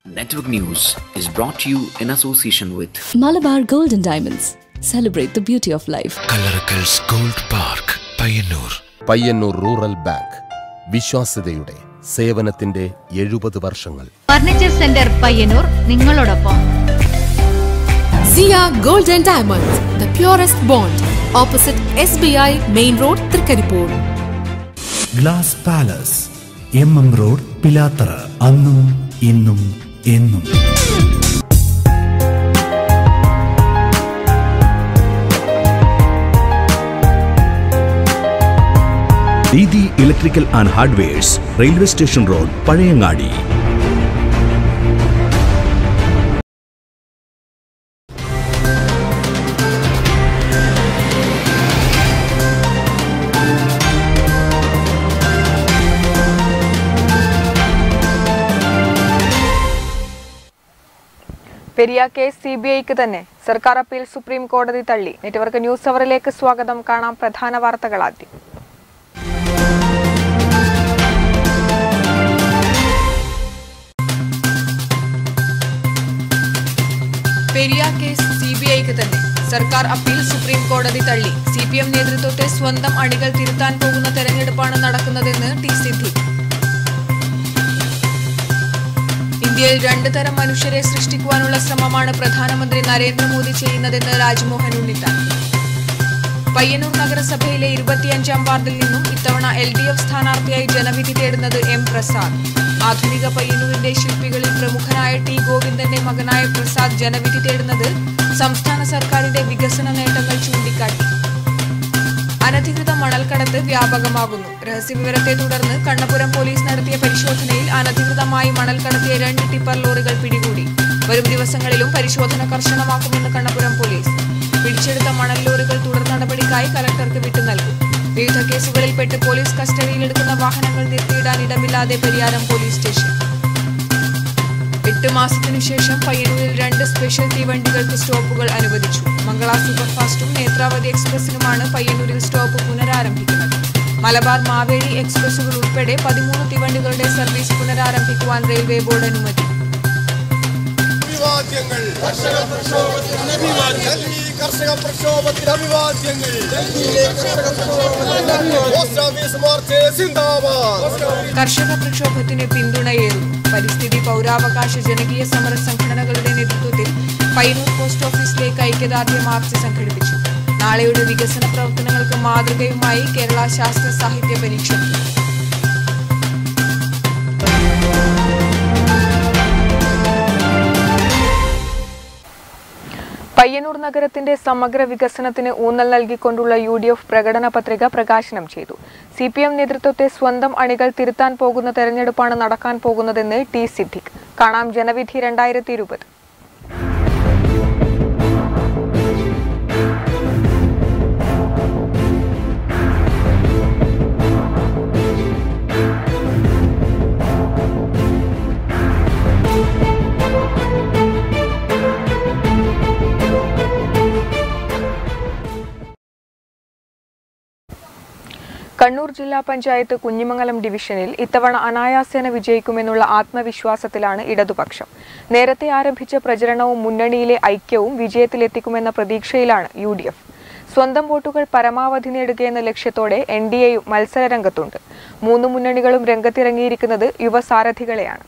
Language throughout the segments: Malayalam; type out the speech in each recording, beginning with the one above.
Network News is brought to you in association with Malabar Gold and Diamonds. Celebrate the beauty of life. കല്ലറക്കൽസ് gold park Payyanur Payyanur rural bank വിശ്വാസ്യതയുടെ സേവനത്തിന്റെ എഴുപത് വർഷങ്ങൾ ഫർണിച്ചർ സെന്റർ പയ്യന്നൂർ നിങ്ങളോടൊപ്പം Zia Gold and Diamonds, the purest bond, opposite SBI Main Road, Tricharipur. Glass palace M M road Pilathara അന്നും ഇന്നും എന്നും Didi electrical and hardwares railway station road Pazhayangadi Periya case C B ഐക്ക് തന്നെ സർക്കാർ അപ്പീൽ സുപ്രീം കോടതി തള്ളി നെറ്റ്വർക്ക് ന്യൂസ് അവറിലേക്ക് സ്വാഗതം കാണാം പ്രധാന വാർത്തകൾ ആദ്യം പെരിയ കേസ് സി ബി ഐക്ക് തന്നെ സർക്കാർ അപ്പീൽ സുപ്രീം കോടതി തള്ളി സി പി എം നേതൃത്വത്തെ സ്വന്തം അണികൾ തിരുത്താൻ പോകുന്ന തെരഞ്ഞെടുപ്പാണ് നടക്കുന്നതെന്ന് ടി സിദ്ദിഖ് ഇന്ത്യയിൽ രണ്ട് തരം മനുഷ്യരെ സൃഷ്ടിക്കുവാനുള്ള ശ്രമമാണ് പ്രധാനമന്ത്രി നരേന്ദ്രമോദി ചെയ്യുന്നതെന്ന് രാജ്മോഹൻ ഉണ്ണിത്താൻ പയ്യന്നൂർ നഗരസഭയിലെ ഇരുപത്തിയഞ്ചാം വാർഡിൽ നിന്നും ഇത്തവണ എൽ ഡി എഫ് സ്ഥാനാർത്ഥിയായി ജനവിധി തേടുന്നത് എം പ്രസാദ് ആധുനിക പയ്യന്നൂരിന്റെ ശില്പികളിൽ പ്രമുഖനായ ടി ഗോവിന്ദന്റെ മകനായ പ്രസാദ് ജനവിധി തേടുന്നത് സംസ്ഥാന സർക്കാരിന്റെ വികസന നേട്ടങ്ങൾ ചൂണ്ടിക്കാട്ടി അനധികൃത മണൽക്കടത്ത് വ്യാപകമാകുന്നു രഹസ്യവിവരത്തെ തുടർന്ന് കണ്ണപുരം പോലീസ് നടത്തിയ പരിശോധനയിൽ അനധികൃതമായി മണൽ കടത്തിയ രണ്ട് ടിപ്പർ ലോറികൾ പിടികൂടി വരും ദിവസങ്ങളിലും പരിശോധന കർശനമാക്കുമെന്ന് കണ്ണപുരം പോലീസ് പിടിച്ചെടുത്ത മണൽ ലോറികൾ തുടർ നടപടിക്കായി കലക്ടർക്ക് വിട്ടു നൽകും വിവിധ കേസുകളിൽപ്പെട്ട് പോലീസ് കസ്റ്റഡിയിലെടുക്കുന്ന വാഹനങ്ങൾ നിർത്തിയിടാൻ ഇടമില്ലാതെ പരിയാരം പോലീസ് സ്റ്റേഷൻ എട്ട് മാസത്തിനു ശേഷം പയ്യന്നൂരിൽ രണ്ട് സ്പെഷ്യൽ തീവണ്ടികൾക്ക് സ്റ്റോപ്പുകൾ അനുവദിച്ചു മംഗള സൂപ്പർഫാസ്റ്റും നേത്രാവതി എക്സ്പ്രസിനുമാണ് പയ്യന്നൂരിൽ സ്റ്റോപ്പ് പുനരാരംഭിക്കുന്നത് മലബാർ മാവേലി എക്സ്പ്രസുകൾ ഉൾപ്പെടെ പതിമൂന്ന് തീവണ്ടികളുടെ സർവീസ് പുനരാരംഭിക്കുവാൻ റെയിൽവേ ബോർഡ് അനുമതി അഭിവാദ്യങ്ങൾ കർഷക പ്രക്ഷോഭത്തിന് അഭിവാദ്യങ്ങൾ കർഷക പ്രക്ഷോഭത്തിന് അഭിവാദ്യങ്ങൾ പോസ്റ്റ് ഓഫീസ് മാർച്ച് സിന്ദാബാദ് കർഷക പ്രക്ഷോഭത്തിന് പിന്തുണയേറും പരിസ്ഥിതി പൗരാവകാശ ജനകീയ സമര സംഘടനകളുടെ നേതൃത്വത്തിൽ പയ്യന്നൂർ പോസ്റ്റ് ഓഫീസിലേക്ക് ഐക്യദാർഢ്യ മാർച്ച് സംഘടിപ്പിച്ചു നാളെയുടെ വികസന പ്രവർത്തനങ്ങൾക്ക് മാതൃകയുമായി കേരള ശാസ്ത്ര സാഹിത്യ പരീക്ഷ പയ്യന്നൂർ നഗരത്തിന്റെ സമഗ്ര വികസനത്തിന് ഊന്നൽ നൽകിക്കൊണ്ടുള്ള യു ഡി എഫ് പ്രകടന പത്രിക പ്രകാശനം ചെയ്തു സി പി എം നേതൃത്വത്തെ സ്വന്തം അണികൾ തിരുത്താൻ പോകുന്ന തെരഞ്ഞെടുപ്പാണ് നടക്കാൻ പോകുന്നതെന്ന് ടി സിദ്ദിഖ് കാണാം ജനവിധി രണ്ടായിരത്തി ഇരുപത് കണ്ണൂർ ജില്ലാ പഞ്ചായത്ത് കുഞ്ഞിമംഗലം ഡിവിഷനിൽ ഇത്തവണ അനായാസേന വിജയിക്കുമെന്നുള്ള ആത്മവിശ്വാസത്തിലാണ് ഇടതുപക്ഷം നേരത്തെ ആരംഭിച്ച പ്രചരണവും മുന്നണിയിലെ ഐക്യവും വിജയത്തിലെത്തിക്കുമെന്ന പ്രതീക്ഷയിലാണ് യു ഡി എഫ് സ്വന്തം വോട്ടുകൾ പരമാവധി നേടുകയെന്ന ലക്ഷ്യത്തോടെ എൻ ഡി എയും മത്സരരംഗത്തുണ്ട് മൂന്ന് മുന്നണികളും രംഗത്തിറങ്ങിയിരിക്കുന്നത് യുവസാരഥികളെയാണ്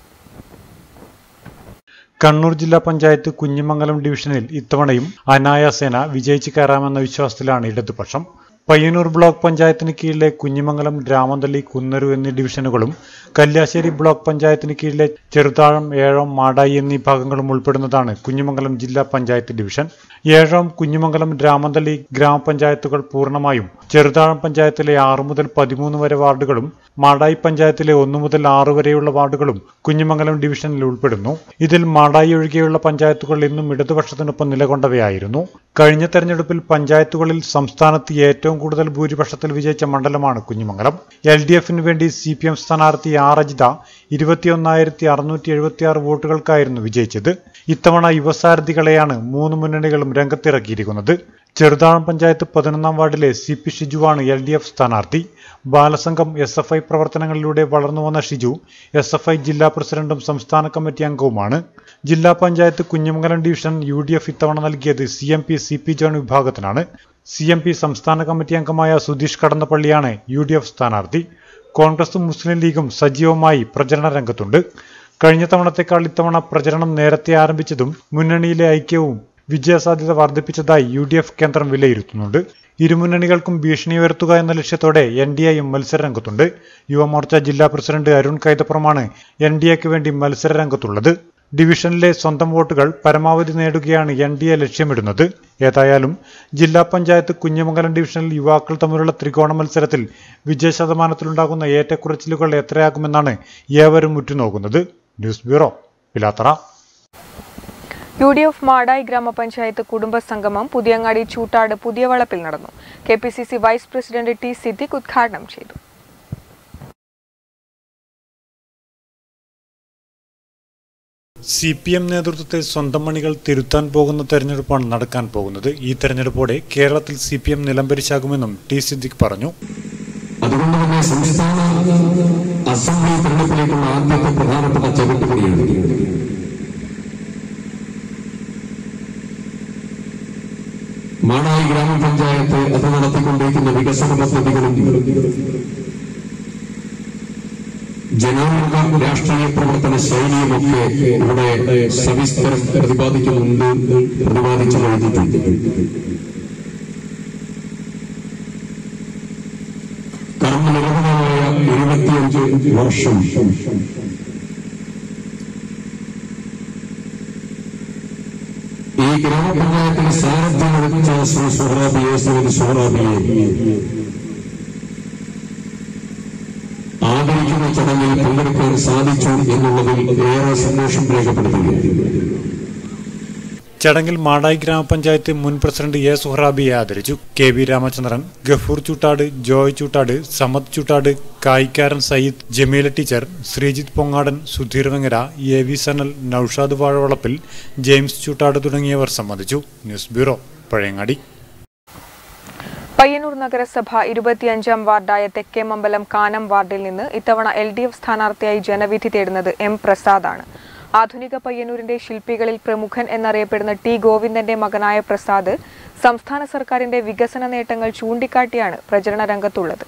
കണ്ണൂർ ജില്ലാ പഞ്ചായത്ത് കുഞ്ഞിമംഗലം ഡിവിഷനിൽ ഇത്തവണയും അനായാസേന വിജയിച്ചു കയറാമെന്ന വിശ്വാസത്തിലാണ് ഇടതുപക്ഷം പയ്യന്നൂർ ബ്ലോക്ക് പഞ്ചായത്തിന് കീഴിലെ കുഞ്ഞിമംഗലം രാമന്തള്ളി കുന്നരു എന്നീ ഡിവിഷനുകളും കല്യാശ്ശേരി ബ്ലോക്ക് പഞ്ചായത്തിന് കീഴിലെ ചെറുതാഴം ഏഴോം മാടായി എന്നീ ഭാഗങ്ങളും ഉൾപ്പെടുന്നതാണ് കുഞ്ഞിമംഗലം ജില്ലാ പഞ്ചായത്ത് ഡിവിഷൻ ഏഴോം കുഞ്ഞിമംഗലം രാമന്തള്ളി ഗ്രാമപഞ്ചായത്തുകൾ പൂർണ്ണമായും ചെറുതാഴം പഞ്ചായത്തിലെ ആറ് മുതൽ പതിമൂന്ന് വരെ വാർഡുകളും മാടായി പഞ്ചായത്തിലെ ഒന്നു മുതൽ ആറ് വരെയുള്ള വാർഡുകളും കുഞ്ഞിമംഗലം ഡിവിഷനിൽ ഉൾപ്പെടുന്നു ഇതിൽ മാടായി ഒഴികെയുള്ള പഞ്ചായത്തുകൾ ഇന്നും ഇടതുപക്ഷത്തിനൊപ്പം നിലകൊണ്ടവയായിരുന്നു കഴിഞ്ഞ തെരഞ്ഞെടുപ്പിൽ പഞ്ചായത്തുകളിൽ സംസ്ഥാനത്ത് ഏറ്റവും കൂടുതൽ ഭൂരിപക്ഷത്തിൽ വിജയിച്ച മണ്ഡലമാണ് കുഞ്ഞിമംഗലം എൽ ഡി എഫിന് വേണ്ടി സി പി എം സ്ഥാനാർത്ഥി ആർ അജിത ഇരുപത്തിയൊന്നായിരത്തി അറുന്നൂറ്റി എഴുപത്തിയാറ് വോട്ടുകൾക്കായിരുന്നു വിജയിച്ചത് ഇത്തവണ യുവസാരഥികളെയാണ് മൂന്ന് മുന്നണികളും രംഗത്തിറക്കിയിരിക്കുന്നത് ചെറുതാഴം പഞ്ചായത്ത് പതിനൊന്നാം വാർഡിലെ സി പി ഷിജുവാണ് എൽ ഡി എഫ് സ്ഥാനാർത്ഥി ബാലസംഘം എസ് എഫ് ഐ പ്രവർത്തനങ്ങളിലൂടെ വളർന്നു വന്ന ഷിജു എസ് എഫ് ഐ ജില്ലാ പ്രസിഡന്റും സംസ്ഥാന കമ്മിറ്റി അംഗവുമാണ് ജില്ലാ panchayat Kunhimangalam division U D F ഇത്തവണ നൽകിയത് C M P C P John വിഭാഗത്തിനാണ് സി എം പി സംസ്ഥാന കമ്മിറ്റി അംഗമായ സുധീഷ് കടന്നപ്പള്ളിയാണ് യു ഡി എഫ് സ്ഥാനാർത്ഥി കോൺഗ്രസും മുസ്ലിം ലീഗും സജീവമായി പ്രചരണ രംഗത്തുണ്ട് കഴിഞ്ഞ തവണത്തെക്കാൾ ഇത്തവണ പ്രചരണം നേരത്തെ ആരംഭിച്ചതും മുന്നണിയിലെ ഐക്യവും വിജയസാധ്യത വർദ്ധിപ്പിച്ചതായി യു ഡി എഫ് കേന്ദ്രം വിലയിരുത്തുന്നുണ്ട് ഇരുമുന്നണികൾക്കും ഭീഷണി ഉയർത്തുക എന്ന ലക്ഷ്യത്തോടെ എൻ ഡി എയും മത്സരരംഗത്തുണ്ട് യുവമോർച്ച ജില്ലാ പ്രസിഡന്റ് അരുൺ കൈതപ്പുറമാണ് എൻ ഡി എക്ക് വേണ്ടി മത്സരരംഗത്തുള്ളത് ഡിവിഷനിലെ സ്വന്തം വോട്ടുകൾ പരമാവധി നേടുകയാണ് എൻ ഡി എ ലക്ഷ്യമിടുന്നത് ഏതായാലും ജില്ലാ പഞ്ചായത്ത് കുഞ്ഞമംഗലം ഡിവിഷനിൽ യുവാക്കൾ തമ്മിലുള്ള ത്രികോണ മത്സരത്തിൽ വിജയ ശതമാനത്തിലുണ്ടാകുന്ന ഏറ്റക്കുറച്ചിലുകൾ എത്രയാകുമെന്നാണ് ഏവരും ഉറ്റുനോക്കുന്നത് news bureau Pilathara U D F Madayi ഗ്രാമപഞ്ചായത്ത് കുടുംബ സംഗമം പുതിയങ്ങാടി ചൂട്ടാട് പുതിയ വളപ്പിൽ നടന്നു K P C C vice president T Siddique ഉദ്ഘാടനം ചെയ്തു സി പി എം നേതൃത്വത്തിൽ സ്വന്തം മണികൾ തിരുത്താൻ പോകുന്ന തെരഞ്ഞെടുപ്പാണ് നടക്കാൻ പോകുന്നത് ഈ തെരഞ്ഞെടുപ്പോടെ കേരളത്തിൽ സി പി എം നിലംപരിശാകുമെന്നും ടി സിദ്ദിഖ് പറഞ്ഞു അതുകൊണ്ട് തന്നെ സംസ്ഥാന അസംബ്ലി തെരഞ്ഞെടുപ്പിലേക്കുള്ള ആദ്യത്തെ പ്രധാനപ്പെട്ട ചവിട്ടുപടിയാണ് മാടായി ഗ്രാമപഞ്ചായത്ത് അത് നടത്തിക്കൊണ്ടിരിക്കുന്ന വികസന പദ്ധതികളും ജനാംഗ രാഷ്ട്രീയ പ്രവർത്തന ശൈലിയുമൊക്കെ ഇവിടെ സവിസ്തരം പ്രതിപാദിക്കുന്നുണ്ട് പ്രതിപാദിച്ചു കഴിഞ്ഞിട്ടുണ്ട് കർമ്മനിരതമായ ഇരുപത്തിയഞ്ച് വർഷം ഈ ഗ്രാമപഞ്ചായത്തിന് സാരഥ്യം വഹിച്ച ശ്രീ സുഹറാബിയെ ശ്രീമതി സുഹറാബിയെ ആദരിക്കുന്ന ചടങ്ങിൽ പങ്കെടുക്കാൻ സാധിച്ചു എന്നുള്ളതിൽ ഏറെ സന്തോഷം രേഖപ്പെടുത്തുകയാണ് ചടങ്ങിൽ മാടായി ഗ്രാമപഞ്ചായത്ത് മുൻ പ്രസിഡന്റ് എ സുഹറാബിയെ ആദരിച്ചു K V Ramachandran Gafoor Choottad Joy Choottad Samad Choottad കായിക്കാരൻ Sayyid Jameela teacher Sreejith Pongadan Sudheer Vengara A V Sanal Naushad Vazhavalappil James Choottad തുടങ്ങിയവർ സംബന്ധിച്ചു ന്യൂസ് ബ്യൂറോ പഴയങ്ങാടി പയ്യന്നൂർ നഗരസഭ ഇരുപത്തിയഞ്ചാം വാർഡായ തെക്കേമമ്പലം കാനം വാർഡിൽ നിന്ന് ഇത്തവണ എൽ ഡി എഫ് സ്ഥാനാർത്ഥിയായി ജനവിധി തേടുന്നത് എം പ്രസാദാണ് ആധുനിക പയ്യന്നൂരിന്റെ ശില്പികളിൽ പ്രമുഖൻ എന്നറിയപ്പെടുന്ന ടി ഗോവിന്ദന്റെ മകനായ പ്രസാദ് സംസ്ഥാന സർക്കാരിന്റെ വികസന നേട്ടങ്ങൾ ചൂണ്ടിക്കാട്ടിയാണ് പ്രചരണ രംഗത്തുള്ളത്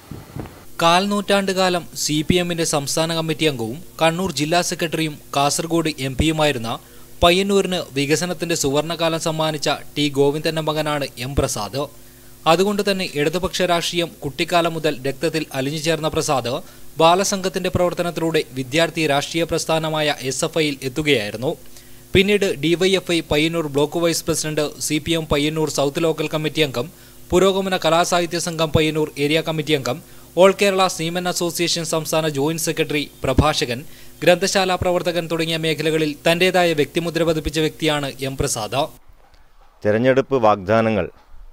കാൽ നൂറ്റാണ്ടുകാലം സി പി എമ്മിന്റെ സംസ്ഥാന കമ്മിറ്റി അംഗവും കണ്ണൂർ ജില്ലാ സെക്രട്ടറിയും കാസർഗോഡ് എം പിയുമായിരുന്ന പയ്യന്നൂരിന് വികസനത്തിന്റെ സുവർണകാലം സമ്മാനിച്ച ടി ഗോവിന്ദന്റെ മകനാണ് എം പ്രസാദ് അതുകൊണ്ട് തന്നെ ഇടതുപക്ഷ രാഷ്ട്രീയം കുട്ടിക്കാലം മുതൽ രക്തത്തിൽ അലിഞ്ഞു ചേർന്ന പ്രസാദ് ബാലസംഘത്തിന്റെ പ്രവർത്തനത്തിലൂടെ വിദ്യാർത്ഥി രാഷ്ട്രീയ പ്രസ്ഥാനമായ എസ് എഫ് ഐയിൽ എത്തുകയായിരുന്നു പിന്നീട് DYFI Payyanur block vice president C P M Payyanur south local committee അംഗം പുരോഗമന കലാസാഹിത്യ സംഘം പയ്യന്നൂർ ഏരിയ കമ്മിറ്റി അംഗം ഓൾ കേരള സീമൻ അസോസിയേഷൻ സംസ്ഥാന ജോയിന്റ് സെക്രട്ടറി പ്രഭാഷകൻ ഗ്രന്ഥശാല പ്രവർത്തകൻ തുടങ്ങിയ മേഖലകളിൽ തന്റേതായ വ്യക്തിമുദ്ര പതിപ്പിച്ച വ്യക്തിയാണ് എം പ്രസാദ് തെരഞ്ഞെടുപ്പ് വാഗ്ദാനങ്ങൾ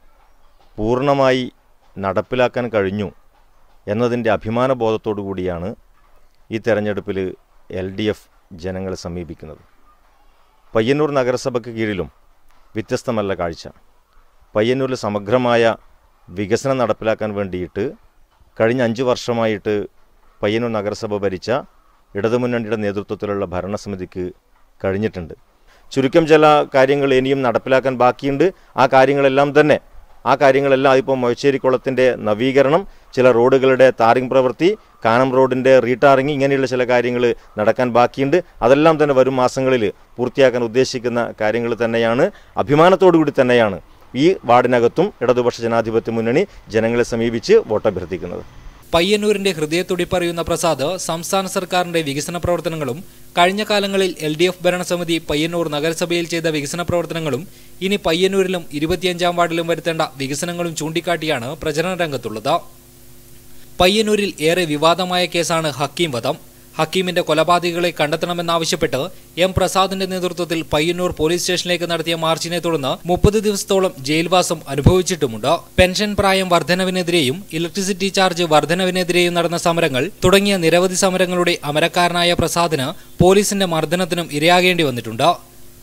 പൂർണ്ണമായി നടപ്പിലാക്കാൻ കഴിഞ്ഞു എന്നതിൻ്റെ അഭിമാന ബോധത്തോടു കൂടിയാണ് ഈ തെരഞ്ഞെടുപ്പിൽ എൽ ഡി എഫ് ജനങ്ങളെ സമീപിക്കുന്നത് പയ്യന്നൂർ നഗരസഭയ്ക്ക് കീഴിലും വ്യത്യസ്തമല്ല കാഴ്ച പയ്യന്നൂരിൽ സമഗ്രമായ വികസനം നടപ്പിലാക്കാൻ വേണ്ടിയിട്ട് കഴിഞ്ഞ അഞ്ച് വർഷമായിട്ട് പയ്യന്നൂർ നഗരസഭ ഭരിച്ച ഇടതുമുന്നണിയുടെ നേതൃത്വത്തിലുള്ള ഭരണസമിതിക്ക് കഴിഞ്ഞിട്ടുണ്ട് ചുരുക്കം ചില കാര്യങ്ങൾ ഇനിയും നടപ്പിലാക്കാൻ ബാക്കിയുണ്ട് ആ കാര്യങ്ങളെല്ലാം തന്നെ ആ കാര്യങ്ങളെല്ലാം ഇപ്പോൾ മൊയ്ച്ചേരിക്കുളത്തിൻ്റെ നവീകരണം ചില റോഡുകളുടെ താറിംഗ് പ്രവൃത്തി കാനം റോഡിൻ്റെ റീടാറിങ് ഇങ്ങനെയുള്ള ചില കാര്യങ്ങൾ നടക്കാൻ ബാക്കിയുണ്ട് അതെല്ലാം തന്നെ വരും മാസങ്ങളിൽ പൂർത്തിയാക്കാൻ ഉദ്ദേശിക്കുന്ന കാര്യങ്ങൾ തന്നെയാണ് അഭിമാനത്തോടു കൂടി തന്നെയാണ് ഈ വാർഡിനകത്തും ഇടതുപക്ഷ ജനാധിപത്യ മുന്നണി ജനങ്ങളെ സമീപിച്ച് വോട്ടഭ്യർത്ഥിക്കുന്നത് പയ്യന്നൂരിന്റെ ഹൃദയത്തുടിപ്പറിയുന്ന പ്രസാദ് സംസ്ഥാന സർക്കാരിന്റെ വികസന പ്രവർത്തനങ്ങളും കഴിഞ്ഞ കാലങ്ങളിൽ എൽ ഡി എഫ് ഭരണസമിതി പയ്യന്നൂർ നഗരസഭയിൽ ചെയ്ത വികസന പ്രവർത്തനങ്ങളും ഇനി പയ്യന്നൂരിലും ഇരുപത്തിയഞ്ചാം വാർഡിലും വരുത്തേണ്ട വികസനങ്ങളും ചൂണ്ടിക്കാട്ടിയാണ് പ്രചരണ രംഗത്തുള്ളത് പയ്യന്നൂരിൽ ഏറെ വിവാദമായ കേസാണ് ഹക്കീം വധം ഹക്കീമിന്റെ കൊലപാതകികളെ കണ്ടെത്തണമെന്നാവശ്യപ്പെട്ട് എം പ്രസാദിന്റെ നേതൃത്വത്തിൽ പയ്യന്നൂർ പോലീസ് സ്റ്റേഷനിലേക്ക് നടത്തിയ മാർച്ചിനെ തുടർന്ന് മുപ്പത് ദിവസത്തോളം ജയിൽവാസം അനുഭവിച്ചിട്ടുമുണ്ട് പെൻഷൻ പ്രായം വർധനവിനെതിരെയും ഇലക്ട്രിസിറ്റി ചാർജ് വർധനവിനെതിരെയും നടന്ന സമരങ്ങൾ തുടങ്ങിയ നിരവധി സമരങ്ങളുടെ അമരക്കാരനായ പ്രസാദിന് പോലീസിന്റെ മർദ്ദനത്തിനും ഇരയാകേണ്ടി വന്നിട്ടുണ്ട്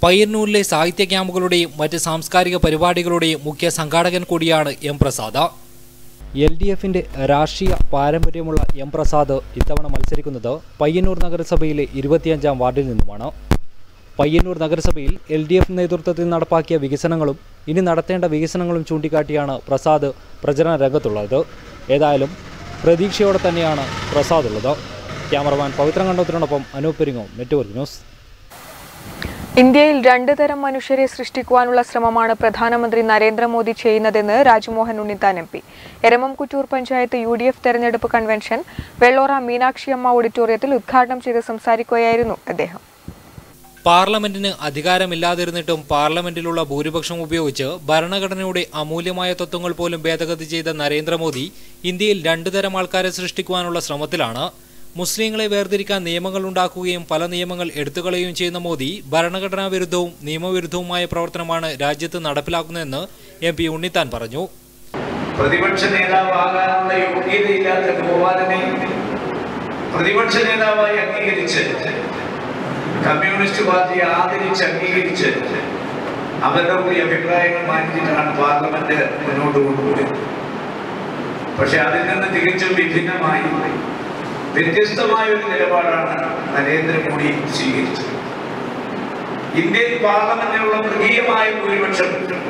പയ്യന്നൂരിലെ സാഹിത്യ ക്യാമ്പുകളുടെയും മറ്റ് സാംസ്കാരിക പരിപാടികളുടെയും മുഖ്യ സംഘാടകൻ കൂടിയാണ് എം പ്രസാദ് എൽ ഡി എഫിന്റെ രാഷ്ട്രീയ പാരമ്പര്യമുള്ള എം പ്രസാദ് ഇത്തവണ മത്സരിക്കുന്നത് പയ്യന്നൂർ നഗരസഭയിലെ ഇരുപത്തിയഞ്ചാം വാർഡിൽ നിന്നുമാണ് പയ്യന്നൂർ നഗരസഭയിൽ എൽ ഡി എഫ് നേതൃത്വത്തിൽ നടപ്പാക്കിയ വികസനങ്ങളും ഇനി നടത്തേണ്ട വികസനങ്ങളും ചൂണ്ടിക്കാട്ടിയാണ് പ്രസാദ് പ്രചരണ രംഗത്തുള്ളത് ഏതായാലും പ്രതീക്ഷയോടെ തന്നെയാണ് പ്രസാദ് ഉള്ളത് ക്യാമറമാൻ പവിത്രൻ കണ്ടത്തിനോടൊപ്പം അനൂപ് പെരിങ്ങോ നെറ്റ്വർക്ക് ന്യൂസ് ഇന്ത്യയിൽ രണ്ട് തരം മനുഷ്യരെ സൃഷ്ടിക്കുവാനുള്ള ശ്രമമാണ് പ്രധാനമന്ത്രി നരേന്ദ്രമോദി ചെയ്യുന്നതെന്ന് Rajmohan Unnithan M P Eramam Kuttoor panchayat U D F തെരഞ്ഞെടുപ്പ് കൺവെൻഷൻ വെള്ളോറ മീനാക്ഷിയമ്മ ഓഡിറ്റോറിയത്തിൽ ഉദ്ഘാടനം ചെയ്ത് സംസാരിക്കുകയായിരുന്നു അദ്ദേഹം പാർലമെന്റിന് അധികാരമില്ലാതിരുന്നിട്ടും പാർലമെന്റിലുള്ള ഭൂരിപക്ഷം ഉപയോഗിച്ച് ഭരണഘടനയുടെ അമൂല്യമായ തത്വങ്ങൾ പോലും ഭേദഗതി ചെയ്ത നരേന്ദ്രമോദി ഇന്ത്യയിൽ രണ്ടു തരം ആൾക്കാരെ സൃഷ്ടിക്കുവാനുള്ള ശ്രമത്തിലാണ് മുസ്ലിങ്ങളെ വേർതിരിക്കാൻ നിയമങ്ങൾ ഉണ്ടാക്കുകയും പല നിയമങ്ങൾ എടുത്തുകളയുകയും ചെയ്യുന്ന മോദി ഭരണഘടനാ വിരുദ്ധവും നിയമവിരുദ്ധവുമായ പ്രവർത്തനമാണ് രാജ്യത്ത് നടപ്പിലാക്കുന്നതെന്ന് എം പി ഉണ്ണിത്താൻ പറഞ്ഞു പ്രതിപക്ഷ നേതാവാകാനുള്ള യോഗ്യതയില്ലാത്ത ഗോപാലനെ പ്രതിപക്ഷ നേതാവായി അംഗീകരിച്ച് കമ്മ്യൂണിസ്റ്റ് പാർട്ടി ആദരിച്ച് അംഗീകരിച്ച് അവരുടെ കൂടി അഭിപ്രായങ്ങൾ മാറ്റിയിട്ടാണ് പാർലമെന്റ് മുന്നോട്ട് കൊണ്ടുപോയത് പക്ഷെ അതിൽ നിന്ന് തികച്ചും വിഭിന്നമായി വ്യത്യസ്തമായ ഒരു നിലപാടാണ് നരേന്ദ്രമോദി സ്വീകരിച്ചത് ഇന്ത്യൻ പാർലമെന്റിലുള്ള മൃഗീയമായ ഭൂരിപക്ഷം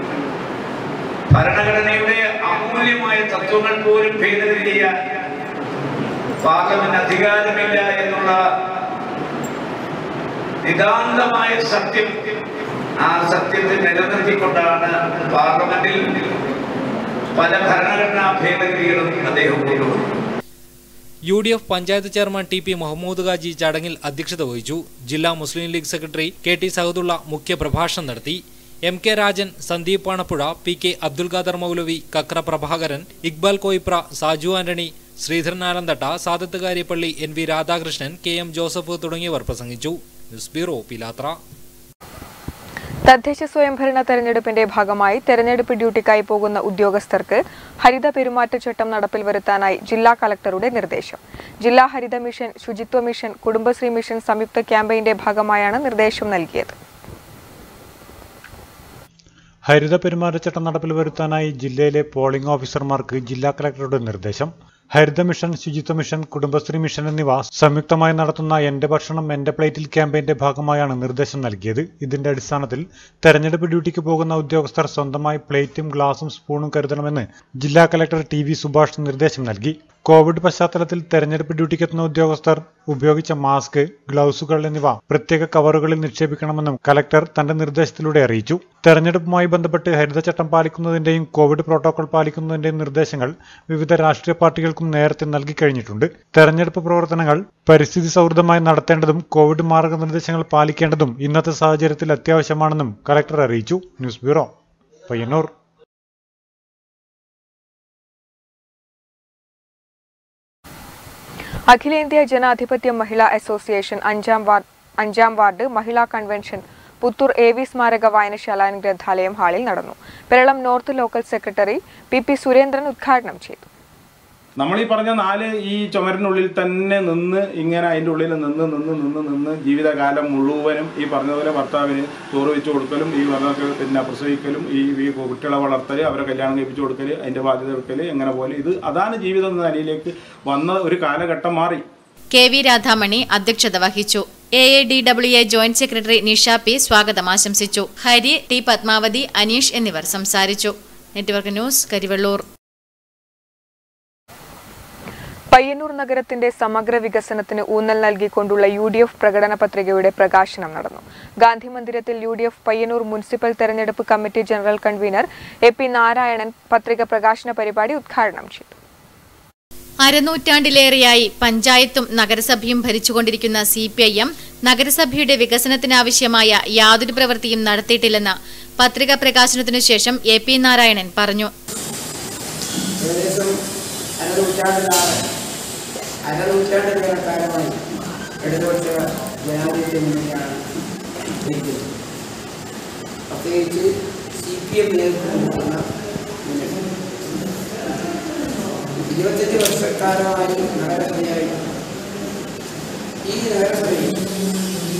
ഭരണഘടനയുടെ അമൂല്യമായ തത്വങ്ങൾ പോലും ഭേദഗതി ചെയ്യാൻ പാർലമെന്റ് അധികാരമില്ല എന്നുള്ള നിതാന്തമായ സത്യം ആ സത്യത്തെ നിലനിർത്തിക്കൊണ്ടാണ് പാർലമെന്റിൽ പല ഭരണഘടനാ ഭേദഗതികളും അദ്ദേഹം കൊണ്ടുവന്നത് U D F panchayat chairman T P Mohammed Khaji ചടങ്ങിൽ അധ്യക്ഷത വഹിച്ചു ജില്ലാ Muslim League secretary K T Sahadulla മുഖ്യ പ്രഭാഷണം നടത്തി M K Rajan Sandeep Panappuzha P K Abdul Khader Moulavi Kakra Prabhakaran Iqbal Koipra Saju Antony Sreedharan Alanthatta Sadath Kariyappally N V Radhakrishnan K M Joseph തുടങ്ങിയവർ പ്രസംഗിച്ചു ന്യൂസ് ബ്യൂറോ പിലാത്ര തദ്ദേശ സ്വയംഭരണ തെരഞ്ഞെടുപ്പിന്റെ ഭാഗമായി തെരഞ്ഞെടുപ്പ് ഡ്യൂട്ടിക്കായി പോകുന്ന ഉദ്യോഗസ്ഥർക്ക് ഹരിത പെരുമാറ്റച്ചട്ടം നടപ്പിൽ വരുത്താനായി ജില്ലാ കളക്ടറുടെ നിർദ്ദേശം ജില്ലാ ഹരിത മിഷൻ ശുചിത്വ മിഷൻ കുടുംബശ്രീ മിഷൻ സംയുക്ത ക്യാമ്പയിന്റെ ഭാഗമായാണ് നിർദ്ദേശം നൽകിയത് ഹരിത പെരുമാറ്റച്ചട്ടം നടപ്പിൽ വരുത്താനായി ജില്ലയിലെ പോളിംഗ് ഓഫീസർമാർക്ക് ജില്ലാ കളക്ടറുടെ നിർദ്ദേശം ഹരിത മിഷൻ ശുചിത്വ മിഷൻ കുടുംബശ്രീ മിഷൻ എന്നിവ സംയുക്തമായി നടത്തുന്ന എന്റെ ഭക്ഷണം എന്റെ പ്ലേറ്റിൽ ക്യാമ്പയിന്റെ ഭാഗമായാണ് നിർദ്ദേശം നൽകിയത് ഇതിന്റെ അടിസ്ഥാനത്തിൽ തെരഞ്ഞെടുപ്പ് ഡ്യൂട്ടിക്ക് പോകുന്ന ഉദ്യോഗസ്ഥർ സ്വന്തമായി പ്ലേറ്റും ഗ്ലാസും സ്പൂണും കരുതണമെന്ന് ജില്ലാ കലക്ടർ ടി വി സുഭാഷ് നിർദ്ദേശം നൽകി കോവിഡ് പശ്ചാത്തലത്തിൽ തെരഞ്ഞെടുപ്പ് ഡ്യൂട്ടിക്കെത്തുന്ന ഉദ്യോഗസ്ഥർ ഉപയോഗിച്ച മാസ്ക് ഗ്ലൗസുകൾ എന്നിവ പ്രത്യേക കവറുകളിൽ നിക്ഷേപിക്കണമെന്നും കലക്ടർ തന്റെ നിർദ്ദേശത്തിലൂടെ അറിയിച്ചു തെരഞ്ഞെടുപ്പുമായി ബന്ധപ്പെട്ട് ഹരിതചട്ടം പാലിക്കുന്നതിന്റെയും കോവിഡ് പ്രോട്ടോകോൾ പാലിക്കുന്നതിന്റെയും നിർദ്ദേശങ്ങൾ വിവിധ രാഷ്ട്രീയ പാർട്ടികൾക്കും നേരത്തെ നൽകിക്കഴിഞ്ഞിട്ടുണ്ട് തെരഞ്ഞെടുപ്പ് പ്രവർത്തനങ്ങൾ പരിസ്ഥിതി സൗഹൃദമായി നടത്തേണ്ടതും കോവിഡ് മാർഗനിർദ്ദേശങ്ങൾ പാലിക്കേണ്ടതും ഇന്നത്തെ സാഹചര്യത്തിൽ അത്യാവശ്യമാണെന്നും കലക്ടർ അറിയിച്ചു ന്യൂസ് ബ്യൂറോ പയ്യന്നൂർ അഖിലേന്ത്യാ ജനാധിപത്യ മഹിളാ അസോസിയേഷൻ അഞ്ചാം വാർഡ് അഞ്ചാം വാർഡ് മഹിളാ കൺവെൻഷൻ പുത്തൂർ എ വി സ്മാരക വായനശാല ഗ്രന്ഥാലയം ഹാളിൽ നടന്നു Peralam north local secretary P P Surendran ഉദ്ഘാടനം ചെയ്തു നമ്മൾ ഈ പറഞ്ഞ നാല് ഈ ചുമരിനുള്ളിൽ തന്നെ നിന്ന് ഇങ്ങനെ അതിൻ്റെ ഉള്ളിൽ നിന്ന് നിന്ന് നിന്ന് നിന്ന് ജീവിതകാലം മുഴുവനും ഈ പറഞ്ഞതുപോലെ ഭർത്താവിന് ചോറ് വെച്ച് കൊടുക്കലും ഈ പറഞ്ഞ പിന്നെ പ്രസവിക്കലും ഈ ഈ കുട്ടികളെ വളർത്തൽ അവരെ കല്യാണം കഴിപ്പിച്ച് കൊടുക്കൽ അതിൻ്റെ ബാധ്യത എടുക്കൽ എങ്ങനെ പോലെ ഇത് അതാണ് ജീവിതം എന്ന നിലയിലേക്ക് വന്ന ഒരു കാലഘട്ടം മാറി കെ വി രാധാമണി അധ്യക്ഷത വഹിച്ചു A A D W A joint secretary Nisha P സ്വാഗതം ആശംസിച്ചു ഹരി ടി പത്മാവതി അനീഷ് എന്നിവർ സംസാരിച്ചു നെറ്റ്വർക്ക് ന്യൂസ് കരിവള്ളൂർ പയ്യന്നൂർ നഗരത്തിന്റെ സമഗ്ര വികസനത്തിന് ഊന്നൽ നൽകിക്കൊണ്ടുള്ള യു ഡി എഫ് പ്രകടന പത്രികയുടെ പ്രകാശനം നടന്നു ഗാന്ധി മന്ദിരത്തിൽ U D F Payyanur municipal തെരഞ്ഞെടുപ്പ് committee general convener A P Narayanan പത്രിക പ്രകാശന പരിപാടി ഉദ്ഘാടനം ചെയ്തു അരനൂറ്റാണ്ടിലേറെയായി പഞ്ചായത്തും നഗരസഭയും ഭരിച്ചുകൊണ്ടിരിക്കുന്ന സി പി ഐ എം നഗരസഭയുടെ വികസനത്തിനാവശ്യമായ യാതൊരു പ്രവൃത്തിയും നടത്തിയിട്ടില്ലെന്ന് പത്രിക പ്രകാശനത്തിനു ശേഷം എ പി നാരായണൻ പറഞ്ഞു ഏകദേശം അരനൂറ്റാണ്ടിലാണ് അരനൂറ്റാണ്ടിലേറെക്കാലമായി ഇടതുപക്ഷ ജനാധിപത്യ മുന്നണിയാണ് ഭരിക്കുന്നത് പ്രത്യേകിച്ച് സി പി എം നേതൃത്വം നൽകുന്ന മുന്നണി ഇരുപത്തഞ്ച് വർഷക്കാലമായി നഗരസഭയായി ഈ നഗരസഭയിൽ